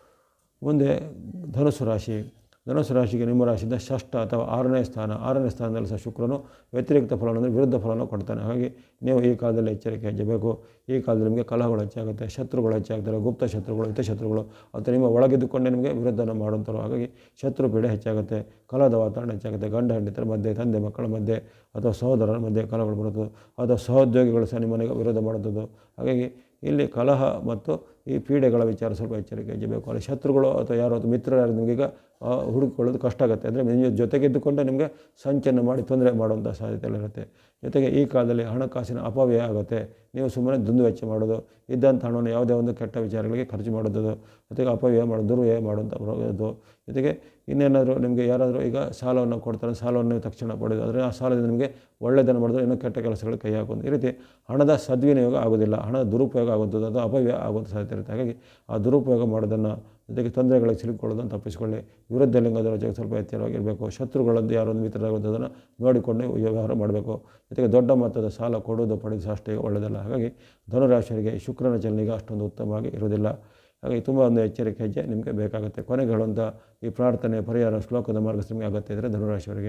ಮುಂದೆ ಧನುಸು ರಾಶಿ ಧನುಸು ರಾಶಿಗೆ ನಿಮ್ಮ ರಾಶಿಯಿಂದ ಷಷ್ಠ ಅಥವಾ ಆರನೇ ಸ್ಥಾನ ಆರನೇ ಸ್ಥಾನದಲ್ಲಿ ಸಹ ಶುಕ್ರನು ವ್ಯತಿರಿಕ್ತ ಫಲವನ್ನು ಅಂದರೆ ವಿರುದ್ಧ ಫಲವನ್ನು ಕೊಡ್ತಾನೆ ಹಾಗಾಗಿ ನೀವು ಈ ಕಾಲದಲ್ಲಿ ಎಚ್ಚರಿಕೆ ಹೆಜ್ಜಬೇಕು ಈ ಕಾಲದಲ್ಲಿ ನಿಮಗೆ ಕಲಹಗಳು ಹೆಚ್ಚಾಗುತ್ತೆ ಶತ್ರುಗಳು ಹೆಚ್ಚಾಗ್ತಾರೆ ಗುಪ್ತ ಶತ್ರುಗಳು ಹಿತಶತ್ರುಗಳು ಅಥವಾ ನಿಮ್ಮ ಒಳಗಿದ್ದುಕೊಂಡೇ ನಿಮಗೆ ವಿರುದ್ಧನ ಮಾಡುವಂಥವ್ರು ಹಾಗಾಗಿ ಶತ್ರು ಪೀಡೆ ಹೆಚ್ಚಾಗುತ್ತೆ ಕಲಹದ ವಾತಾವರಣ ಹೆಚ್ಚಾಗುತ್ತೆ ಗಂಡ ಹೆಂಡತಿರ ಮಧ್ಯೆ ತಂದೆ ಮಕ್ಕಳ ಮಧ್ಯೆ ಅಥವಾ ಸಹೋದರರ ಮಧ್ಯೆ ಕಲಹಗಳು ಬರುತ್ತದೆ ಅಥವಾ ಸಹೋದ್ಯೋಗಿಗಳು ಸಹ ನಿಮ್ಮನೆಗೆ ವಿರೋಧ ಮಾಡುವಂಥದ್ದು ಹಾಗಾಗಿ ಇಲ್ಲಿ ಕಲಹ ಮತ್ತು ಈ ಪೀಡೆಗಳ ವಿಚಾರ ಸ್ವಲ್ಪ ಎಚ್ಚರಿಕೆ ಹೆಜ್ಜಬೇಕು ಅಲ್ಲಿ ಶತ್ರುಗಳು ಅಥವಾ ಯಾರೋ ಅಥವಾ ಮಿತ್ರರು ಯಾರು ನಿಮಗೀಗ ಆ, ಹುಡುಕಿಕೊಳ್ಳೋದು ಕಷ್ಟ ಆಗುತ್ತೆ ಅಂದರೆ ನಿಮ್ಮ ಜೊತೆಗಿದ್ದುಕೊಂಡೇ ನಿಮಗೆ ಸಂಚನ್ನು ಮಾಡಿ ತೊಂದರೆ ಮಾಡುವಂಥ ಸಾಧ್ಯತೆ ಎಲ್ಲ ಇರುತ್ತೆ ಜೊತೆಗೆ ಈ ಕಾಲದಲ್ಲಿ ಹಣಕಾಸಿನ ಅಪವ್ಯಯ ಆಗುತ್ತೆ ನೀವು ಸುಮ್ಮನೆ ದುಂದು ವೆಚ್ಚ ಮಾಡೋದು ಇದ್ದಂಥ ಹಣವನ್ನು ಯಾವುದೇ ಒಂದು ಕೆಟ್ಟ ವಿಚಾರಗಳಿಗೆ ಖರ್ಚು ಮಾಡೋದು ಜೊತೆಗೆ ಅಪವ್ಯಯ ಮಾಡೋದು ದುರ್ವ್ಯಯ ಮಾಡುವಂಥ ಬರೋದು ಜೊತೆಗೆ ಇನ್ನೇನಾದರೂ ನಿಮಗೆ ಯಾರಾದರೂ ಈಗ ಸಾಲವನ್ನು ಕೊಡ್ತಾರೆ ಸಾಲವನ್ನು ನೀವು ತಕ್ಷಣ ಪಡೆದು ಆದರೆ ಆ ಸಾಲದಿಂದ ನಿಮಗೆ ಒಳ್ಳೆಯದನ್ನು ಮಾಡಿದ್ರೆ ಇನ್ನೂ ಕೆಟ್ಟ ಕೆಲಸಗಳಿಗೆ ಕೈ ಹಾಕೋದು ಈ ರೀತಿ ಹಣದ ಸದ್ವಿನಿಯೋಗ ಆಗೋದಿಲ್ಲ ಹಣದ ದುರುಪಯೋಗ ಆಗುವಂಥದ್ದು ಅಥವಾ ಅಪವ್ಯಯ ಆಗುವಂಥ ಸಾಧ್ಯತೆ ಇರುತ್ತೆ ಹಾಗಾಗಿ ಆ ದುರುಪಯೋಗ ಮಾಡೋದನ್ನು ಜೊತೆಗೆ ತೊಂದರೆಗಳಿಗೆ ಸಿಲುಕೊಳ್ಳೋದನ್ನು ತಪ್ಪಿಸಿಕೊಳ್ಳಿ ವಿರುದ್ಧ ಲಿಂಗದವರ ಜೊತೆ ಸ್ವಲ್ಪ ಎಚ್ಚರವಾಗಿರಬೇಕು ಶತ್ರುಗಳದ್ದು ಯಾರೊಂದು ಮಿತ್ರರಾಗುವಂಥದ್ದನ್ನು ನೋಡಿಕೊಂಡು ವ್ಯವಹಾರ ಮಾಡಬೇಕು ಜೊತೆಗೆ ದೊಡ್ಡ ಮೊತ್ತದ ಸಾಲ ಕೊಡುವುದು ಪಡೆದು ಅಷ್ಟೇ ಒಳ್ಳೆಯದಲ್ಲ ಹಾಗಾಗಿ ಧನುರಾಶಿಯರಿಗೆ ಈ ಶುಕ್ರನ ಚಲನೆಗೆ ಅಷ್ಟೊಂದು ಉತ್ತಮವಾಗಿ ಇರುವುದಿಲ್ಲ ಹಾಗಾಗಿ ತುಂಬ ಒಂದು ಎಚ್ಚರಿಕೆ ಹೆಜ್ಜೆ ನಿಮಗೆ ಬೇಕಾಗುತ್ತೆ ಕೊನೆಗೆ ಹೇಳುವಂಥ ಈ ಪ್ರಾರ್ಥನೆ ಪರಿಹಾರ ಶ್ಲೋಕದ ಮಾರ್ಗಸ್ ನಿಮಗೆ ಅಗತ್ಯ ಇದ್ದರೆ ಧನುರಾಶಿಯವರಿಗೆ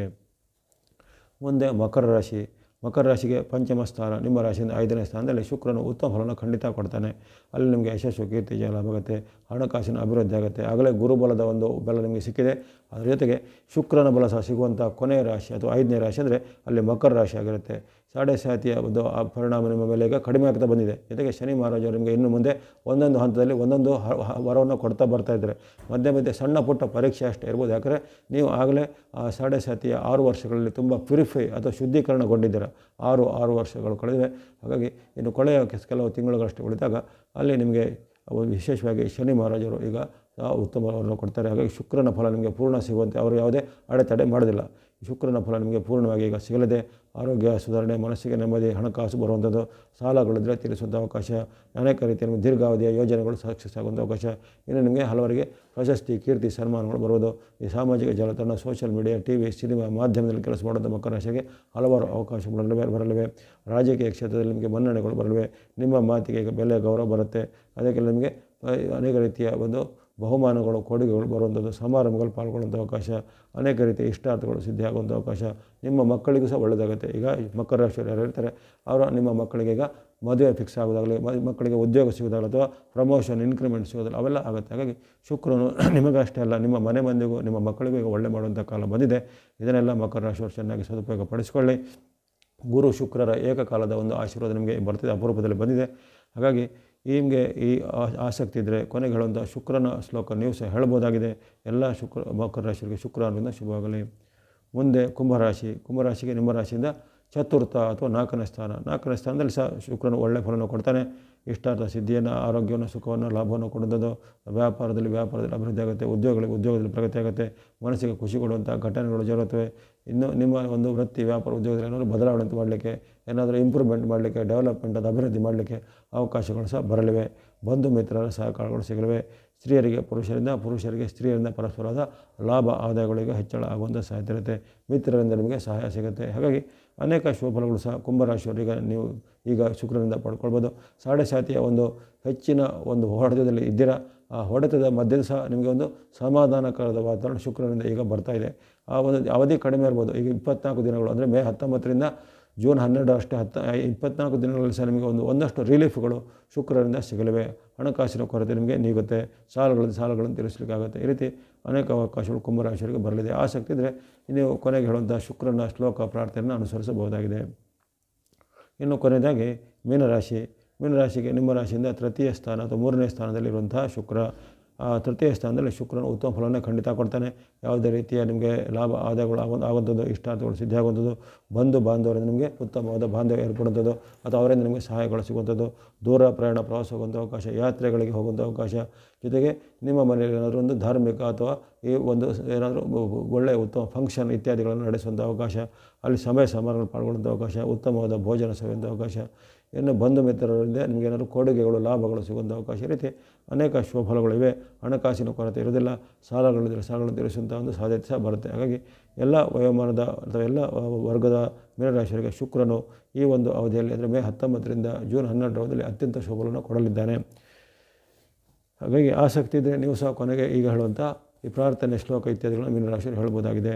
ಮುಂದೆ ಮಕರ ರಾಶಿ ಮಕರ ರಾಶಿಗೆ ಪಂಚಮ ಸ್ಥಾನ ನಿಮ್ಮ ರಾಶಿಯಿಂದ ಐದನೇ ಸ್ಥಾನದಲ್ಲಿ ಶುಕ್ರನು ಉತ್ತಮ ಫಲವನ್ನು ಖಂಡಿತ ಕೊಡ್ತಾನೆ ಅಲ್ಲಿ ನಿಮಗೆ ಯಶಸ್ಸು ಕೀರ್ತಿ ಜಯ ಲಾಭ ಆಗುತ್ತೆ ಹಣಕಾಸಿನ ಅಭಿವೃದ್ಧಿ ಆಗುತ್ತೆ ಆಗಲೇ ಗುರುಬಲದ ಒಂದು ಬಲ ನಿಮಗೆ ಸಿಕ್ಕಿದೆ ಅದರ ಜೊತೆಗೆ ಶುಕ್ರನ ಬಲ ಸಹ ಸಿಗುವಂಥ ಕೊನೆಯ ರಾಶಿ ಅಥವಾ ಐದನೇ ರಾಶಿ ಅಂದರೆ ಅಲ್ಲಿ ಮಕರ ರಾಶಿ ಆಗಿರುತ್ತೆ ಸಾಡೆ ಸಾತಿಯ ಒಂದು ಆ ಪರಿಣಾಮ ನಿಮ್ಮ ಮೇಲೆ ಈಗ ಕಡಿಮೆ ಆಗ್ತಾ ಬಂದಿದೆ ಜೊತೆಗೆ ಶನಿ ಮಹಾರಾಜರು ನಿಮಗೆ ಇನ್ನು ಮುಂದೆ ಒಂದೊಂದು ಹಂತದಲ್ಲಿ ಒಂದೊಂದು ಹ- ಹ- ವರವನ್ನು ಕೊಡ್ತಾ ಬರ್ತಾ ಇದ್ದಾರೆ ಮಧ್ಯೆ ಮಧ್ಯೆ ಸಣ್ಣ ಪುಟ್ಟ ಪರೀಕ್ಷೆ ಅಷ್ಟೇ ಇರ್ಬೋದು ಯಾಕಂದರೆ ನೀವು ಆಗಲೇ ಆ ಸಾಡೆ ಸಾತಿಯ ಆರು ವರ್ಷಗಳಲ್ಲಿ ತುಂಬ ಪ್ಯೂರಿಫೈ ಅಥವಾ ಶುದ್ಧೀಕರಣಗೊಂಡಿದ್ದೀರ ಆರು ಆರು ವರ್ಷಗಳು ಕಳೆದಿವೆ ಹಾಗಾಗಿ ಇನ್ನು ಕೊನೆಯ ಕೆಸ್- ಕೆಲವು ತಿಂಗಳುಗಳಷ್ಟು ಉಳಿದಾಗ ಅಲ್ಲಿ ನಿಮಗೆ ಒಂದು ವಿಶೇಷವಾಗಿ ಶನಿ ಮಹಾರಾಜರು ಈಗ ಆ ಉತ್ತಮವನ್ನು ಕೊಡ್ತಾರೆ ಹಾಗಾಗಿ ಶುಕ್ರನ ಫಲ ನಿಮಗೆ ಪೂರ್ಣ ಸಿಗುವಂತೆ ಅವರು ಯಾವುದೇ ಅಡೆತಡೆ ಮಾಡೋದಿಲ್ಲ ಶುಕ್ರನ ಫಲ ನಿಮಗೆ ಪೂರ್ಣವಾಗಿ ಈಗ ಸಿಗಲಿದೆ ಆರೋಗ್ಯ ಸುಧಾರಣೆ ಮನಸ್ಸಿಗೆ ನೆಮ್ಮದಿ ಹಣಕಾಸು ಬರುವಂಥದ್ದು ಸಾಲಗಳಿದ್ರೆ ತೀರಿಸುವಂಥ ಅವಕಾಶ ಅನೇಕ ರೀತಿಯ ನಿಮಗೆ ದೀರ್ಘಾವಧಿಯ ಯೋಜನೆಗಳು ಸಕ್ಸಸ್ ಆಗುವಂಥ ಅವಕಾಶ ಇನ್ನು ನಿಮಗೆ ಹಲವರಿಗೆ ಪ್ರಶಸ್ತಿ ಕೀರ್ತಿ ಸನ್ಮಾನಗಳು ಬರುವುದು ಈ ಸಾಮಾಜಿಕ ಜಾಲತಾಣ social media T V cinema ಮಾಧ್ಯಮದಲ್ಲಿ ಕೆಲಸ ಮಾಡೋದು ಮಕರ ರಾಶಿಗೆ ಹಲವಾರು ಅವಕಾಶಗಳು ಬರಲಿವೆ ಬರಲಿವೆ ರಾಜಕೀಯ ಕ್ಷೇತ್ರದಲ್ಲಿ ನಿಮಗೆ ಮನ್ನಣೆಗಳು ಬರಲಿವೆ ನಿಮ್ಮ ಮಾತಿಗೆ ಈಗ ಬೆಲೆ ಗೌರವ ಬರುತ್ತೆ ಅದಕ್ಕೆ ನಿಮಗೆ ಆ, ಅನೇಕ ರೀತಿಯ ಒಂದು ಬಹುಮಾನಗಳು ಕೊಡುಗೆಗಳು ಬರುವಂಥದ್ದು ಸಮಾರಂಭಗಳು ಪಾಲ್ಗೊಳ್ಳುವಂಥ ಅವಕಾಶ ಅನೇಕ ರೀತಿಯ ಇಷ್ಟಾರ್ಥಗಳು ಸಿದ್ಧಿಯಾಗುವಂಥ ಅವಕಾಶ ನಿಮ್ಮ ಮಕ್ಕಳಿಗೂ ಸಹ ಒಳ್ಳೆಯದಾಗುತ್ತೆ ಈಗ ಮಕರ ರಾಶಿಯವರು ಯಾರು ಇರ್ತಾರೆ ಅವರು ನಿಮ್ಮ ಮಕ್ಕಳಿಗೆ ಈಗ ಮದುವೆ ಫಿಕ್ಸ್ ಆಗೋದಾಗಲಿ ಮ- ಮಕ್ಕಳಿಗೆ ಉದ್ಯೋಗ ಸಿಗೋದಾಗಲಿ ಅಥವಾ ಪ್ರಮೋಷನ್ ಇನ್ಕ್ರಿಮೆಂಟ್ ಸಿಗೋದಾಗಲಿ ಅವೆಲ್ಲ ಆಗುತ್ತೆ ಹಾಗಾಗಿ ಶುಕ್ರನು ನಿಮಗಷ್ಟೇ ಅಲ್ಲ ನಿಮ್ಮ ಮನೆ ಮಂದಿಗೂ ನಿಮ್ಮ ಮಕ್ಕಳಿಗೂ ಈಗ ಒಳ್ಳೆ ಮಾಡುವಂಥ ಕಾಲ ಬಂದಿದೆ ಇದನ್ನೆಲ್ಲ ಮಕರ ರಾಶಿಯವರು ಚೆನ್ನಾಗಿ ಸದುಪಯೋಗ ಪಡಿಸ್ಕೊಳ್ಳಿ ಗುರು ಶುಕ್ರರ ಏಕಕಾಲದ ಒಂದು ಆಶೀರ್ವಾದ ನಿಮಗೆ ಬರ್ತಿದೆ ಅಪರೂಪದಲ್ಲಿ ಬಂದಿದೆ ಹಾಗಾಗಿ ನಿಮಗೆ ಈ ಆ- ಆಸಕ್ತಿ ಇದ್ದರೆ ಕೊನೆಗೆ ಹೇಳುವಂಥ ಶುಕ್ರನ ಶ್ಲೋಕ ನೀವು ಸಹ ಹೇಳ್ಬೋದಾಗಿದೆ ಎಲ್ಲ ಶುಕ್ರ ಮಕರ ರಾಶಿಯವರಿಗೆ ಶುಕ್ರನಿಂದ ಶುಭವಾಗಲಿ ಮುಂದೆ ಕುಂಭರಾಶಿ ಕುಂಭರಾಶಿಗೆ ನಿಮ್ಮ ರಾಶಿಯಿಂದ ಚತುರ್ಥ ಅಥವಾ ನಾಲ್ಕನೇ ಸ್ಥಾನ ನಾಲ್ಕನೇ ಸ್ಥಾನದಲ್ಲಿ ಸಹ ಶುಕ್ರನು ಒಳ್ಳೆಯ ಫಲವನ್ನು ಕೊಡ್ತಾನೆ ಇಷ್ಟಾರ್ಥ ಸಿದ್ಧಿಯನ್ನು ಆರೋಗ್ಯವನ್ನು ಸುಖವನ್ನು ಲಾಭವನ್ನು ಕೊಡುವಂಥದ್ದು ವ್ಯಾಪಾರದಲ್ಲಿ ವ್ಯಾಪಾರದಲ್ಲಿ ಅಭಿವೃದ್ಧಿ ಆಗುತ್ತೆ ಉದ್ಯೋಗಗಳಿಗೆ ಉದ್ಯೋಗದಲ್ಲಿ ಪ್ರಗತಿ ಆಗುತ್ತೆ ಮನಸ್ಸಿಗೆ ಖುಷಿ ಕೊಡುವಂಥ ಘಟನೆಗಳು ಜರುಗುತ್ತವೆ ಇನ್ನು ನಿಮ್ಮ ಒಂದು ವೃತ್ತಿ ವ್ಯಾಪಾರ ಉದ್ಯೋಗದಲ್ಲಿ ಏನಾದರೂ ಬದಲಾವಣೆ ಮಾಡಲಿಕ್ಕೆ ಏನಾದರೂ ಇಂಪ್ರೂವ್ಮೆಂಟ್ ಮಾಡಲಿಕ್ಕೆ ಡೆವಲಪ್ಮೆಂಟ್ ಅದು ಅಭಿವೃದ್ಧಿ ಮಾಡಲಿಕ್ಕೆ ಅವಕಾಶಗಳು ಸಹ ಬರಲಿವೆ ಬಂಧು ಮಿತ್ರರ ಸಹಕಾರಗಳು ಸಿಗಲಿವೆ ಸ್ತ್ರೀಯರಿಗೆ ಪುರುಷರಿಂದ ಪುರುಷರಿಗೆ ಸ್ತ್ರೀಯರಿಂದ ಪರಸ್ಪರವಾದ ಲಾಭ ಆದಾಯಗಳಿಗೆ ಹೆಚ್ಚಳ ಆಗುವಂಥ ಸಾಧ್ಯತೆ ಇರುತ್ತೆ ಮಿತ್ರರಿಂದ ನಿಮಗೆ ಸಹಾಯ ಸಿಗುತ್ತೆ ಹಾಗಾಗಿ ಅನೇಕ ಶುಭಫಲಗಳು ಸಹ ಕುಂಭರಾಶಿಯವರಿಗೆ ನೀವು ಈಗ ಶುಕ್ರನಿಂದ ಪಡ್ಕೊಳ್ಬೋದು ಸಾಡೆ ಸಾತಿಯ ಒಂದು ಹೆಚ್ಚಿನ ಒಂದು ಹೊಡೆತದಲ್ಲಿ ಇದ್ದೀರಾ ಆ ಹೊಡೆತದ ಮಧ್ಯದ ಸಹ ನಿಮಗೆ ಒಂದು ಸಮಾಧಾನಕರದ ವಾತಾವರಣ ಶುಕ್ರನಿಂದ ಈಗ ಬರ್ತಾ ಇದೆ ಆ ಒಂದು ಅವಧಿ ಕಡಿಮೆ ಇರ್ಬೋದು ಈಗ ಇಪ್ಪತ್ನಾಲ್ಕು ದಿನಗಳು ಅಂದರೆ ಮೇ ಹತ್ತೊಂಬತ್ತರಿಂದ ಜೂನ್ ಹನ್ನೆರಡು ಅಷ್ಟೇ ಹತ್ತ ಇಪ್ಪತ್ನಾಲ್ಕು ದಿನಗಳಲ್ಲಿ ಸಹ ನಿಮಗೆ ಒಂದು ಒಂದಷ್ಟು ರಿಲೀಫ್ಗಳು ಶುಕ್ರರಿಂದ ಸಿಗಲಿವೆ ಹಣಕಾಸಿನ ಕೊರತೆ ನಿಮಗೆ ನೀಗುತ್ತೆ ಸಾಲಗಳನ್ನು ಸಾಲಗಳನ್ನು ತೀರಿಸಲಿಕ್ಕಾಗುತ್ತೆ ಈ ರೀತಿ ಅನೇಕ ಅವಕಾಶಗಳು ಕುಂಭರಾಶಿಯವರಿಗೆ ಬರಲಿದೆ ಆಸಕ್ತಿ ಇದ್ದರೆ ನೀವು ಕೊನೆಗೆ ಹೇಳುವಂಥ ಶುಕ್ರನ ಶ್ಲೋಕ ಪ್ರಾರ್ಥನೆಯನ್ನು ಅನುಸರಿಸಬಹುದಾಗಿದೆ ಇನ್ನು ಕೊನೆಯದಾಗಿ ಮೀನರಾಶಿ ಮೀನರಾಶಿಗೆ ನಿಮ್ಮ ರಾಶಿಯಿಂದ ತೃತೀಯ ಸ್ಥಾನ ಅಥವಾ ಮೂರನೇ ಸ್ಥಾನದಲ್ಲಿರುವಂತಹ ಶುಕ್ರ ಆ ತೃತೀಯ ಸ್ಥಾನದಲ್ಲಿ ಶುಕ್ರನ ಉತ್ತಮ ಫಲವನ್ನು ಖಂಡಿತ ಕೊಡ್ತಾನೆ ಯಾವುದೇ ರೀತಿಯ ನಿಮಗೆ ಲಾಭ ಆದಾಯಗಳು ಆಗೋ ಆಗುವಂಥದ್ದು ಇಷ್ಟಾರ್ಥಗಳು ಸಿದ್ಧಿಯಾಗುವಂಥದ್ದು ಬಂಧು ಬಾಂಧವರಿಂದ ನಿಮಗೆ ಉತ್ತಮವಾದ ಬಾಂಧವ್ಯ ಏರ್ಪಡುವಂಥದ್ದು ಅಥವಾ ಅವರಿಂದ ನಿಮಗೆ ಸಹಾಯಗಳು ಸಿಗುವಂಥದ್ದು ದೂರ ಪ್ರಯಾಣ ಪ್ರವಾಸ ಹೋಗುವಂಥ ಅವಕಾಶ ಯಾತ್ರೆಗಳಿಗೆ ಹೋಗುವಂಥ ಅವಕಾಶ ಜೊತೆಗೆ ನಿಮ್ಮ ಮನೆಯಲ್ಲಿ ಏನಾದರೂ ಒಂದು ಧಾರ್ಮಿಕ ಅಥವಾ ಈ ಒಂದು ಏನಾದರೂ ಒಳ್ಳೆಯ ಉತ್ತಮ ಫಂಕ್ಷನ್ ಇತ್ಯಾದಿಗಳನ್ನು ನಡೆಸುವಂಥ ಅವಕಾಶ ಅಲ್ಲಿ ಸಮಯ ಸಮಾರಂಭ ಪಾಲ್ಗೊಳ್ಳುವಂಥ ಅವಕಾಶ ಉತ್ತಮವಾದ ಭೋಜನ ಸೇವೆಯುವಂಥ ಅವಕಾಶ ಇನ್ನು ಬಂಧು ಮಿತ್ರರಿಂದ ನಿಮಗೆ ಏನಾದರೂ ಕೊಡುಗೆಗಳು ಲಾಭಗಳು ಸಿಗುವಂಥ ಅವಕಾಶ ಈ ರೀತಿ ಅನೇಕ ಶುಭಫಲಗಳಿವೆ ಹಣಕಾಸಿನ ಕೊರತೆ ಇರೋದಿಲ್ಲ ಸಾಲಗಳಿದ್ದರೆ ಸಾಲಗಳನ್ನು ತೀರಿಸುವಂಥ ಒಂದು ಸಾಧ್ಯತೆ ಸಹ ಬರುತ್ತೆ ಹಾಗಾಗಿ ಎಲ್ಲ ವಯೋಮಾನದ ಅಥವಾ ಎಲ್ಲ ವರ್ಗದ ಮೀನರಾಶಿಯವರಿಗೆ ಶುಕ್ರನು ಈ ಒಂದು ಅವಧಿಯಲ್ಲಿ ಅಂದರೆ ಮೇ ಹತ್ತೊಂಬತ್ತರಿಂದ ಜೂನ್ ಹನ್ನೆರಡರವರೆಗೆ ಅತ್ಯಂತ ಶುಭಗಳನ್ನು ಕೊಡಲಿದ್ದಾನೆ ಹಾಗಾಗಿ ಆಸಕ್ತಿ ಇದ್ದರೆ ನೀವು ಸಹ ಕೊನೆಗೆ ಈಗ ಹೇಳುವಂಥ ಈ ಪ್ರಾರ್ಥನೆ ಶ್ಲೋಕ ಇತ್ಯಾದಿಗಳನ್ನು ಮೀನರಾಶಿಯವರು ಹೇಳ್ಬೋದಾಗಿದೆ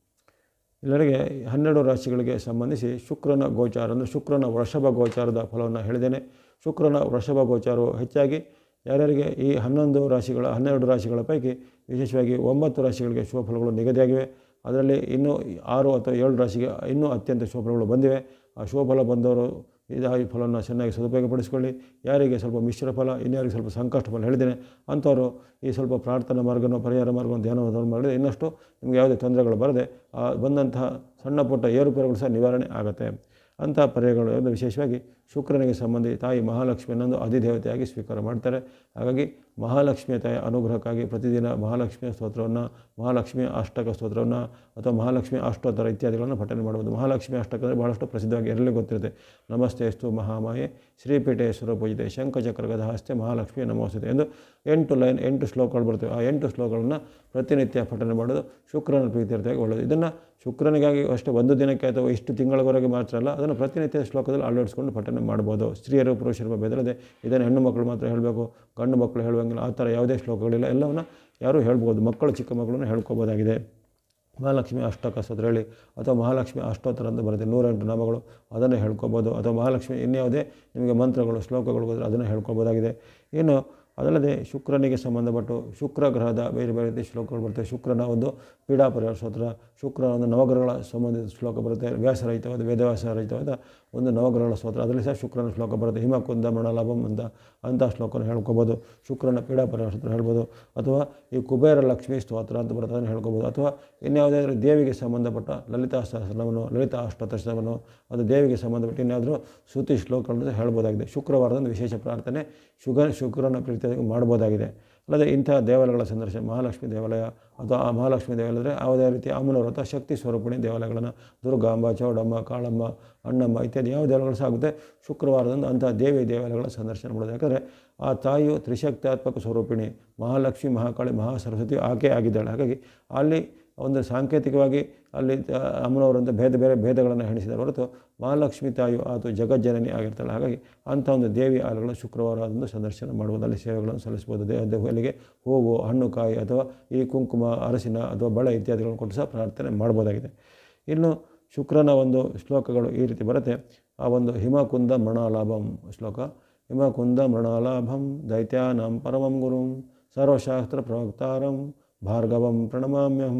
ಎಲ್ಲರಿಗೆ ಹನ್ನೆರಡು ರಾಶಿಗಳಿಗೆ ಸಂಬಂಧಿಸಿ ಶುಕ್ರನ ಗೋಚಾರ ಅಂದರೆ ಶುಕ್ರನ ವೃಷಭ ಗೋಚಾರದ ಫಲವನ್ನು ಹೇಳಿದ್ದೇನೆ ಶುಕ್ರನ ವೃಷಭ ಗೋಚಾರವು ಹೆಚ್ಚಾಗಿ ಯಾರ್ಯಾರಿಗೆ ಈ ಹನ್ನೊಂದು ರಾಶಿಗಳ ಹನ್ನೆರಡು ರಾಶಿಗಳ ಪೈಕಿ ವಿಶೇಷವಾಗಿ ಒಂಬತ್ತು ರಾಶಿಗಳಿಗೆ ಶುಭ ಫಲಗಳು ನಿಗದಿಯಾಗಿವೆ ಅದರಲ್ಲಿ ಇನ್ನೂ ಆರು ಅಥವಾ ಏಳು ರಾಶಿಗೆ ಇನ್ನೂ ಅತ್ಯಂತ ಶುಭ ಫಲಗಳು ಬಂದಿವೆ ಆ ಶುಭ ಫಲ ಬಂದವರು ಈ ಫಲವನ್ನು ಚೆನ್ನಾಗಿ ಸದುಪಯೋಗಪಡಿಸ್ಕೊಳ್ಳಿ ಯಾರಿಗೆ ಸ್ವಲ್ಪ ಮಿಶ್ರ ಫಲ ಇನ್ಯಾರಿಗೆ ಸ್ವಲ್ಪ ಸಂಕಷ್ಟ ಫಲ ಹೇಳಿದ್ದೇನೆ ಅಂಥವರು ಈ ಸ್ವಲ್ಪ ಪ್ರಾರ್ಥನಾ ಮಾರ್ಗನೋ ಪರಿಹಾರ ಮಾರ್ಗನೋ ಧ್ಯಾನವನ್ನು ಮಾಡಿದರೆ ಇನ್ನಷ್ಟು ನಿಮಗೆ ಯಾವುದೇ ತೊಂದರೆಗಳು ಬರದೆ ಆ ಬಂದಂತಹ ಸಣ್ಣ ಪುಟ್ಟ ಏರುಪೇರುಗಳು ಸಹ ನಿವಾರಣೆ ಆಗುತ್ತೆ ಅಂಥ ಪರಿಹಾರಗಳು ವಿಶೇಷವಾಗಿ ಶುಕ್ರನಿಗೆ ಸಂಬಂಧಿ ತಾಯಿ ಮಹಾಲಕ್ಷ್ಮಿಯನ್ನೊಂದು ಅಧಿದೇವತೆಯಾಗಿ ಸ್ವೀಕಾರ ಮಾಡ್ತಾರೆ ಹಾಗಾಗಿ ಮಹಾಲಕ್ಷ್ಮಿಯ ತಾಯಿಯ ಅನುಗ್ರಹಕ್ಕಾಗಿ ಪ್ರತಿದಿನ ಮಹಾಲಕ್ಷ್ಮಿಯ ಸ್ತೋತ್ರವನ್ನು ಮಹಾಲಕ್ಷ್ಮಿಯ ಅಷ್ಟಕ ಸ್ತೋತ್ರವನ್ನು ಅಥವಾ ಮಹಾಲಕ್ಷ್ಮಿ ಅಷ್ಟೋತ್ತರ ಇತ್ಯಾದಿಗಳನ್ನು ಪಠನೆ ಮಾಡ್ಬೋದು ಮಹಾಲಕ್ಷ್ಮಿ ಅಷ್ಟಕ ಅಂದರೆ ಬಹಳಷ್ಟು ಪ್ರಸಿದ್ಧವಾಗಿ ಎಲ್ಲರಿಗೂ ಗೊತ್ತಿರುತ್ತೆ ನಮಸ್ತೆ ಅಸ್ತು ಮಹಾಮಾಯೆ ಶ್ರೀಪೀಠೆ ಸುರಪೂಜಿತೆ ಶಂಖಚಕ್ರ ಗದಹಸ್ತೆ ಮಹಾಲಕ್ಷ್ಮಿ ನಮೋಸ್ತತೆ ಎಂದು ಎಂಟು ಲೈನ್ ಎಂಟು ಶ್ಲೋಕಗಳು ಬರ್ತವೆ ಆ ಎಂಟು ಶ್ಲೋಕಗಳನ್ನು ಪ್ರತಿನಿತ್ಯ ಪಠನೆ ಮಾಡೋದು ಶುಕ್ರನ ಪ್ರೀತ್ಯರ್ಥವಾಗಿ ಒಳ್ಳೆಯದು ಇದನ್ನು ಶುಕ್ರನಿಗಾಗಿ ಅಷ್ಟೇ ಒಂದು ದಿನಕ್ಕೆ ಅಥವಾ ಇಷ್ಟು ತಿಂಗಳವರೆಗೆ ಮಾತ್ರ ಅಲ್ಲ ಅದನ್ನು ಪ್ರತಿನಿತ್ಯ ಶ್ಲೋಕದಲ್ಲಿ ಅಳವಡಿಸ್ಕೊಂಡು ಪಠನೆ ಮಾಡ್ಬೋದು ಸ್ತ್ರೀಯರು ಪುರುಷರು ಬೆದರದೆ ಇದನ್ನು ಹೆಣ್ಣು ಮಕ್ಕಳು ಮಾತ್ರ ಹೇಳಬೇಕು ಗಂಡು ಮಕ್ಕಳು ಹೇಳುವಂಗಿಲ್ಲ ಆ ಥರ ಯಾವುದೇ ಶ್ಲೋಕಗಳಿಲ್ಲ ಎಲ್ಲವನ್ನು ಯಾರೂ ಹೇಳ್ಬೋದು ಮಕ್ಕಳು ಚಿಕ್ಕ ಮಕ್ಕಳನ್ನು ಹೇಳ್ಕೊಬೋದಾಗಿದೆ ಮಹಾಲಕ್ಷ್ಮಿ ಅಷ್ಟಕ ಸ್ತೋತ್ರ ಹೇಳಿ ಅಥವಾ ಮಹಾಲಕ್ಷ್ಮಿ ಅಷ್ಟೋತ್ತರ ಅಂತ ಬರುತ್ತೆ ನೂರೆಂಟು ನಾಮಗಳು ಅದನ್ನು ಹೇಳ್ಕೊಬೋದು ಅಥವಾ ಮಹಾಲಕ್ಷ್ಮಿ ಇನ್ಯಾವುದೇ ನಿಮಗೆ ಮಂತ್ರಗಳು ಶ್ಲೋಕಗಳು ಬಂದರೆ ಅದನ್ನು ಹೇಳ್ಕೊಬೋದಾಗಿದೆ ಇನ್ನು ಅದಲ್ಲದೆ ಶುಕ್ರನಿಗೆ ಸಂಬಂಧಪಟ್ಟು ಶುಕ್ರ ಗ್ರಹದ ಬೇರೆ ಬೇರೆ ರೀತಿಯ ಶ್ಲೋಕಗಳು ಬರ್ತವೆ ಶುಕ್ರನ ಒಂದು ಪೀಡಾ ಪರಿಹಾರ ಸ್ತೋತ್ರ ಶುಕ್ರನ ಒಂದು ನವಗ್ರಹಗಳ ಸಂಬಂಧಿತ ಶ್ಲೋಕ ಬರುತ್ತೆ ವ್ಯಾಸರಹಿತವಾದ ವೇದವ್ಯಾಸರಹಿತವಾದ ಒಂದು ನವಗ್ರಹಗಳ ಸ್ತೋತ್ರ ಅದರಲ್ಲಿ ಸಹ ಶುಕ್ರನ ಶ್ಲೋಕ ಬರುತ್ತೆ ಹಿಮಕುಂದ ಮೃಣಲಾಭಂ ಅಂತ ಅಂಥ ಶ್ಲೋಕನ ಹೇಳ್ಕೊಬೋದು ಶುಕ್ರನ ಪೀಡಾ ಪರಿಹಾರ ಸ್ತೋತ್ರ ಹೇಳ್ಬೋದು ಅಥವಾ ಈ ಕುಬೇರ ಲಕ್ಷ್ಮೀ ಸ್ತೋತ್ರ ಅಂತ ಬರುತ್ತೆ ಅದನ್ನು ಹೇಳ್ಕೊಬೋದು ಅಥವಾ ಇನ್ಯಾವುದಾದ್ರೂ ದೇವಿಗೆ ಸಂಬಂಧಪಟ್ಟ ಲಲಿತಾ ಸಹಸ್ರನಾಮನು ಲಲಿತಾ ಅಷ್ಟೋತ್ತರವನ್ನು ಅದು ದೇವಿಗೆ ಸಂಬಂಧಪಟ್ಟ ಇನ್ಯಾವುದಾದ್ರೂ ಶ್ರುತಿ ಶ್ಲೋಕಗಳನ್ನು ಹೇಳ್ಬೋದಾಗಿದೆ ಶುಕ್ರವಾರದಂದು ವಿಶೇಷ ಪ್ರಾರ್ಥನೆ ಶುಗ ಶುಕ್ರನ ಪ್ರೀತಿ ಮಾಡ್ಬೋದಾಗಿದೆ ಅಲ್ಲದೆ ಇಂಥ ದೇವಾಲಯಗಳ ಸಂದರ್ಶನ ಮಹಾಲಕ್ಷ್ಮಿ ದೇವಾಲಯ ಅಥವಾ ಆ ಮಹಾಲಕ್ಷ್ಮಿ ದೇವಾಲಯ ಅಂದರೆ ಯಾವುದೇ ರೀತಿಯ ಅಮ್ಮನವರು ಅಥವಾ ಶಕ್ತಿ ಸ್ವರೂಪಿಣಿ ದೇವಾಲಯಗಳನ್ನು ದುರ್ಗಾಂಬ ಚೌಡಮ್ಮ ಕಾಳಮ್ಮ ಅಣ್ಣಮ್ಮ ಇತ್ಯಾದಿ ಯಾವ ದೇವಾಲಯಗಳು ಸಹ ಆಗುತ್ತೆ ಶುಕ್ರವಾರದಂದು ಅಂಥ ದೇವಿ ದೇವಾಲಯಗಳ ಸಂದರ್ಶನ ಮಾಡೋದು ಯಾಕಂದರೆ ಆ ತಾಯಿಯು ತ್ರಿಶಕ್ತಾತ್ಮಕ ಸ್ವರೂಪಿಣಿ ಮಹಾಲಕ್ಷ್ಮಿ ಮಹಾಕಾಳಿ ಮಹಾಸರಸ್ವತಿ ಆಕೆ ಆಗಿದ್ದಾಳೆ ಹಾಗಾಗಿ ಅಲ್ಲಿ ಒಂದು ಸಾಂಕೇತಿಕವಾಗಿ ಅಲ್ಲಿ ಅಮ್ಮನವರಂತ ಭೇದ ಬೇರೆ ಭೇದಗಳನ್ನು ಹೆಣಿಸಿದ್ದಾರೆ ಹೊರತು ಮಹಾಲಕ್ಷ್ಮಿ ತಾಯಿಯು ಆತು ಜಗಜ್ಜನನಿ ಆಗಿರ್ತಾಳೆ ಹಾಗಾಗಿ ಅಂಥ ಒಂದು ದೇವಿ ಆಲಯಗಳನ್ನು ಶುಕ್ರವಾರ ಅದೊಂದು ಸಂದರ್ಶನ ಮಾಡ್ಬೋದು ಅಲ್ಲಿ ಸೇವೆಗಳನ್ನು ಸಲ್ಲಿಸ್ಬೋದು ದೇಹ ಅಲ್ಲಿಗೆ ಹೂವು ಹಣ್ಣು ಕಾಯಿ ಅಥವಾ ಈ ಕುಂಕುಮ ಅರಸಿನ ಅಥವಾ ಬಳೆ ಇತ್ಯಾದಿಗಳನ್ನು ಕೊಟ್ಟು ಸಹ ಪ್ರಾರ್ಥನೆ ಮಾಡ್ಬೋದಾಗಿದೆ ಇನ್ನು ಶುಕ್ರನ ಒಂದು ಶ್ಲೋಕಗಳು ಈ ರೀತಿ ಬರುತ್ತೆ ಆ ಒಂದು ಹಿಮಕುಂದ ಮೃಣಾಲಾಭಂ ಶ್ಲೋಕ ಹಿಮಕುಂದ ಮೃಣಾಲಾಭಂ ದೈತ್ಯಾನಾಂ ಪರಮಂ ಗುರುಂ ಸರ್ವಶಾಸ್ತ್ರ ಪ್ರವಕ್ತಾರಂ ಭಾರ್ಗವಂ ಪ್ರಣಮಾಮ್ಯಹಂ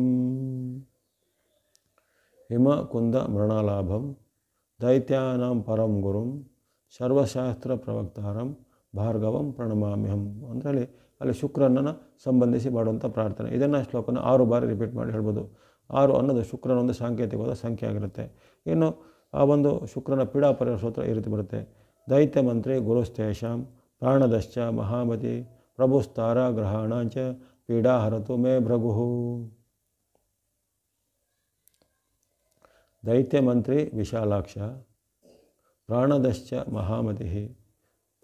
ಹಿಮಕುಂದ ಮೃಣಾಲಾಭಂ ದೈತ್ಯಾನಾಂ ಪರಂ ಗುರುಂ ಸರ್ವಶಾಸ್ತ್ರ ಪ್ರವಕ್ತಾರಂ ಭಾರ್ಗವಂ ಪ್ರಣಮಾಮ್ಯಹಂ ಅಂದರೆ ಅಲ್ಲಿ ಅಲ್ಲಿ ಶುಕ್ರನನ್ನು ಸಂಬಂಧಿಸಿ ಮಾಡುವಂಥ ಪ್ರಾರ್ಥನೆ ಇದನ್ನು ಶ್ಲೋಕನ ಆರು ಬಾರಿ ರಿಪೀಟ್ ಮಾಡಿ ಹೇಳ್ಬೋದು ಆರು ಅನ್ನೋದು ಶುಕ್ರನ ಒಂದು ಸಾಂಕೇತಿಕವಾದ ಸಂಖ್ಯೆ ಆಗಿರುತ್ತೆ ಇನ್ನು ಆ ಒಂದು ಶುಕ್ರನ ಪೀಡಾಪರಿಹಾರ ಸ್ತೋತ್ರ ಈ ರೀತಿ ಬರುತ್ತೆ ದೈತ್ಯ ಮಂತ್ರಿ ಗುರುಸ್ತೇಷಾಂ ಪ್ರಾಣದಶ್ಚ ಮಹಾಮತಿ ಪ್ರಭುಸ್ತಾರ ಗ್ರಹಾಣಾಂಚ ಪೀಡಾ ಹರತು ಮೇ ಭೃಗು ದೈತ್ಯ ಮಂತ್ರಿ ವಿಶಾಲಾಕ್ಷ ಪ್ರಾಣದಶ್ಚ ಮಹಾಮತಿ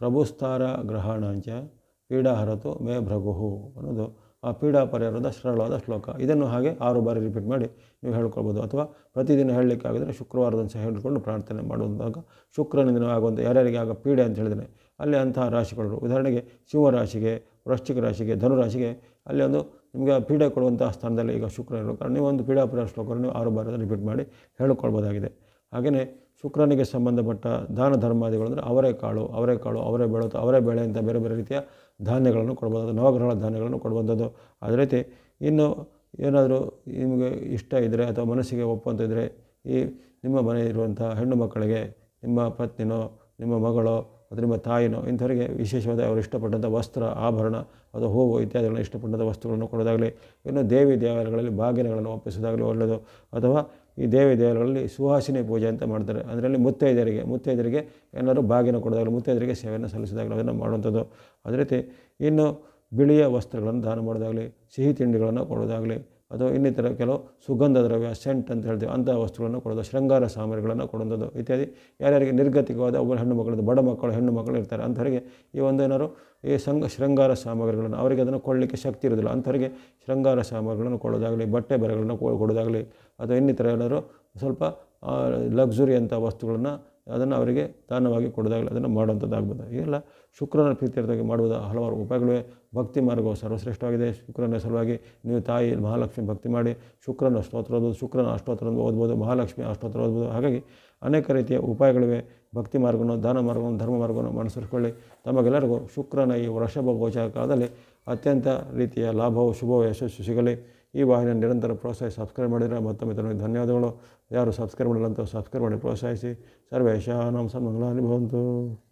ಪ್ರಭುಸ್ತಾರ ಗ್ರಹಣಾಂಚ ಪೀಡಾಹರತು ಮೇ ಭೃಗುಹು ಅನ್ನೋದು ಆ ಪೀಡಾ ಪರಿಹಾರದ ಸರಳವಾದ ಶ್ಲೋಕ ಇದನ್ನು ಹಾಗೆ ಆರು ಬಾರಿ ರಿಪೀಟ್ ಮಾಡಿ ನೀವು ಹೇಳ್ಕೊಳ್ಬೋದು ಅಥವಾ ಪ್ರತಿದಿನ ಹೇಳಲಿಕ್ಕಾಗಿದ್ರೆ ಶುಕ್ರವಾರದಂದು ಸಹ ಹೇಳಿಕೊಂಡು ಪ್ರಾರ್ಥನೆ ಮಾಡುವಾಗ ಶುಕ್ರನಿಂದ ಆಗುವಂಥ ಯಾರ್ಯಾರಿಗೆ ಆಗ ಪೀಡೆ ಅಂತ ಹೇಳಿದರೆ ಅಲ್ಲಿ ಅಂತಹ ರಾಶಿಗಳು ಉದಾಹರಣೆಗೆ ಸಿಂಹರಾಶಿಗೆ ವೃಶ್ಚಿಕ ರಾಶಿಗೆ ಧನುರಾಶಿಗೆ ಅಲ್ಲಿ ಒಂದು ನಿಮಗೆ ಆ ಪೀಡೆ ಕೊಡುವಂಥ ಸ್ಥಾನದಲ್ಲಿ ಈಗ ಶುಕ್ರ ಇರೋ ಕಾರಣ ನೀವು ಒಂದು ಪೀಡಾ ಪರಿಹಾರ ಶ್ಲೋಕವನ್ನು ನೀವು ಆರು ಬಾರಿ ರಿಪೀಟ್ ಮಾಡಿ ಹೇಳಿಕೊಳ್ಬೋದಾಗಿದೆ ಹಾಗೆಯೇ ಶುಕ್ರನಿಗೆ ಸಂಬಂಧಪಟ್ಟ ದಾನ ಧರ್ಮಾದಿಗಳು ಅಂದರೆ ಅವರೆಕಾಳು ಅವರೆಕಾಳು ಅವರೇ ಬೆಳೆದು ಅವರೇ ಬೆಳೆ ಅಂತ ಬೇರೆ ಬೇರೆ ರೀತಿಯ ಧಾನ್ಯಗಳನ್ನು ಕೊಡ್ಬೋದು ನವಗ್ರಹಗಳ ಧಾನ್ಯಗಳನ್ನು ಕೊಡುವಂಥದ್ದು ಅದೇ ರೀತಿ ಇನ್ನು ಏನಾದರೂ ನಿಮಗೆ ಇಷ್ಟ ಇದ್ದರೆ ಅಥವಾ ಮನಸ್ಸಿಗೆ ಒಪ್ಪುವಂತ ಇದ್ದರೆ ಈ ನಿಮ್ಮ ಮನೆ ಇರುವಂಥ ಹೆಣ್ಣು ಮಕ್ಕಳಿಗೆ ನಿಮ್ಮ ಪತ್ನಿನೋ ನಿಮ್ಮ ಮಗಳೋ ಅಥವಾ ನಿಮ್ಮ ತಾಯಿನೋ ಇಂಥವರಿಗೆ ವಿಶೇಷವಾದ ಅವರು ಇಷ್ಟಪಟ್ಟಂಥ ವಸ್ತ್ರ ಆಭರಣ ಅಥವಾ ಹೂವು ಇತ್ಯಾದಿಗಳನ್ನು ಇಷ್ಟಪಟ್ಟಂಥ ವಸ್ತುಗಳನ್ನು ಕೊಡೋದಾಗಲಿ ಇನ್ನು ದೇವಿ ದೇವಾಲಯಗಳಲ್ಲಿ ಬಾಗಿನಗಳನ್ನು ಒಪ್ಪಿಸೋದಾಗಲಿ ಒಳ್ಳೆಯದು ಅಥವಾ ಈ ದೇವಿ ದೇವಾಲಯಗಳಲ್ಲಿ ಸುಹಾಸಿನಿ ಪೂಜೆ ಅಂತ ಮಾಡ್ತಾರೆ ಅದರಲ್ಲಿ ಮುತ್ತೈದೆಯರಿಗೆ ಮುತ್ತೈದೆಯರಿಗೆ ಏನಾದರೂ ಬಾಗಿನ ಕೊಡೋದಾಗಲಿ ಮುತ್ತೈದೆಯರಿಗೆ ಸೇವೆಯನ್ನು ಸಲ್ಲಿಸೋದಾಗಲಿ ಅದನ್ನು ಮಾಡುವಂಥದ್ದು ಅದೇ ರೀತಿ ಇನ್ನು ಬಿಳಿಯ ವಸ್ತ್ರಗಳನ್ನು ದಾನ ಮಾಡೋದಾಗಲಿ ಸಿಹಿ ತಿಂಡಿಗಳನ್ನು ಕೊಡೋದಾಗಲಿ ಅಥವಾ ಇನ್ನಿತರ ಕೆಲವು ಸುಗಂಧ ದ್ರವ್ಯ ಸೆಂಟ್ ಅಂತ ಹೇಳ್ತೀವಿ ಅಂತಹ ವಸ್ತುಗಳನ್ನು ಕೊಡೋದು ಶೃಂಗಾರ ಸಾಮಗ್ರಿಗಳನ್ನು ಕೊಡುವಂಥದ್ದು ಇತ್ಯಾದಿ ಯಾರ್ಯಾರಿಗೆ ನಿರ್ಗತಿಕವಾದ ಒಬ್ಬರು ಹೆಣ್ಣು ಮಕ್ಕಳು ಬಡ ಮಕ್ಕಳು ಹೆಣ್ಣು ಮಕ್ಕಳು ಇರ್ತಾರೆ ಅಂಥವರಿಗೆ ಈ ಒಂದು ಏನಾದ್ರು ಈ ಸಂಘ ಶೃಂಗಾರ ಸಾಮಗ್ರಿಗಳನ್ನು ಅವರಿಗೆ ಅದನ್ನು ಕೊಡಲಿಕ್ಕೆ ಶಕ್ತಿ ಇರೋದಿಲ್ಲ ಅಂಥವರಿಗೆ ಶೃಂಗಾರ ಸಾಮಗ್ರಿಗಳನ್ನು ಕೊಡೋದಾಗಲಿ ಬಟ್ಟೆ ಬರೆಗಳನ್ನು ಕೊಡೋದಾಗಲಿ ಅಥವಾ ಇನ್ನಿತರ ಏನಾದರೂ ಸ್ವಲ್ಪ ಲಕ್ಸುರಿ ಅಂತ ವಸ್ತುಗಳನ್ನು ಅದನ್ನು ಅವರಿಗೆ ದಾನವಾಗಿ ಕೊಡೋದಾಗಲಿ ಅದನ್ನು ಮಾಡುವಂಥದ್ದಾಗ್ಬೋದು ಇವೆಲ್ಲ ಶುಕ್ರನ ಪ್ರೀತ್ಯರ್ಥವಾಗಿ ಮಾಡುವ ಹಲವಾರು ಉಪಾಯಗಳಿವೆ ಭಕ್ತಿ ಮಾರ್ಗವು ಸರ್ವಶ್ರೇಷ್ಠವಾಗಿದೆ ಶುಕ್ರನ ಸಲುವಾಗಿ ನೀವು ತಾಯಿ ಮಹಾಲಕ್ಷ್ಮಿ ಭಕ್ತಿ ಮಾಡಿ ಶುಕ್ರನ ಸ್ತೋತ್ರ ಓದ್ಬೋದು ಶುಕ್ರನ ಅಷ್ಟೋತ್ರ ಓದ್ಬೋದು ಮಹಾಲಕ್ಷ್ಮಿ ಅಷ್ಟೋತ್ರ ಓದ್ಬೋದು ಹಾಗಾಗಿ ಅನೇಕ ರೀತಿಯ ಉಪಾಯಗಳಿವೆ ಭಕ್ತಿ ಮಾರ್ಗವನ್ನು ದಾನ ಮಾರ್ಗವನ್ನು ಧರ್ಮ ಮಾರ್ಗವನ್ನು ಅನುಸರಿಸಿಕೊಳ್ಳಿ ತಮಗೆಲ್ಲರಿಗೂ ಶುಕ್ರನ ಈ ವೃಷಭ ಗೋಚರ ಕಾಲದಲ್ಲಿ ಅತ್ಯಂತ ರೀತಿಯ ಲಾಭವು ಶುಭವು ಯಶಸ್ಸು ಸಿಗಲಿ ಈ ವಾಹಿನಿಯನ್ನು ನಿರಂತರ ಪ್ರೋತ್ಸಾಹಿಸಿ ಸಬ್ಸ್ಕ್ರೈಬ್ ಮಾಡಿದರೆ ಮತ್ತೊಮ್ಮೆ ತನಗೆ ಧನ್ಯವಾದಗಳು ಯಾರು ಸಬ್ಸ್ಕ್ರೈಬ್ ಮಾಡಿಲ್ಲ ಅಂತ ಸಬ್ಸ್ಕ್ರೈಬ್ ಮಾಡಿ ಪ್ರೋತ್ಸಾಹಿಸಿ ಸರ್ವೇಶ ನಮ್ಮ ಸನ್ಮಂಗಲಾನಿ ಭವಂತು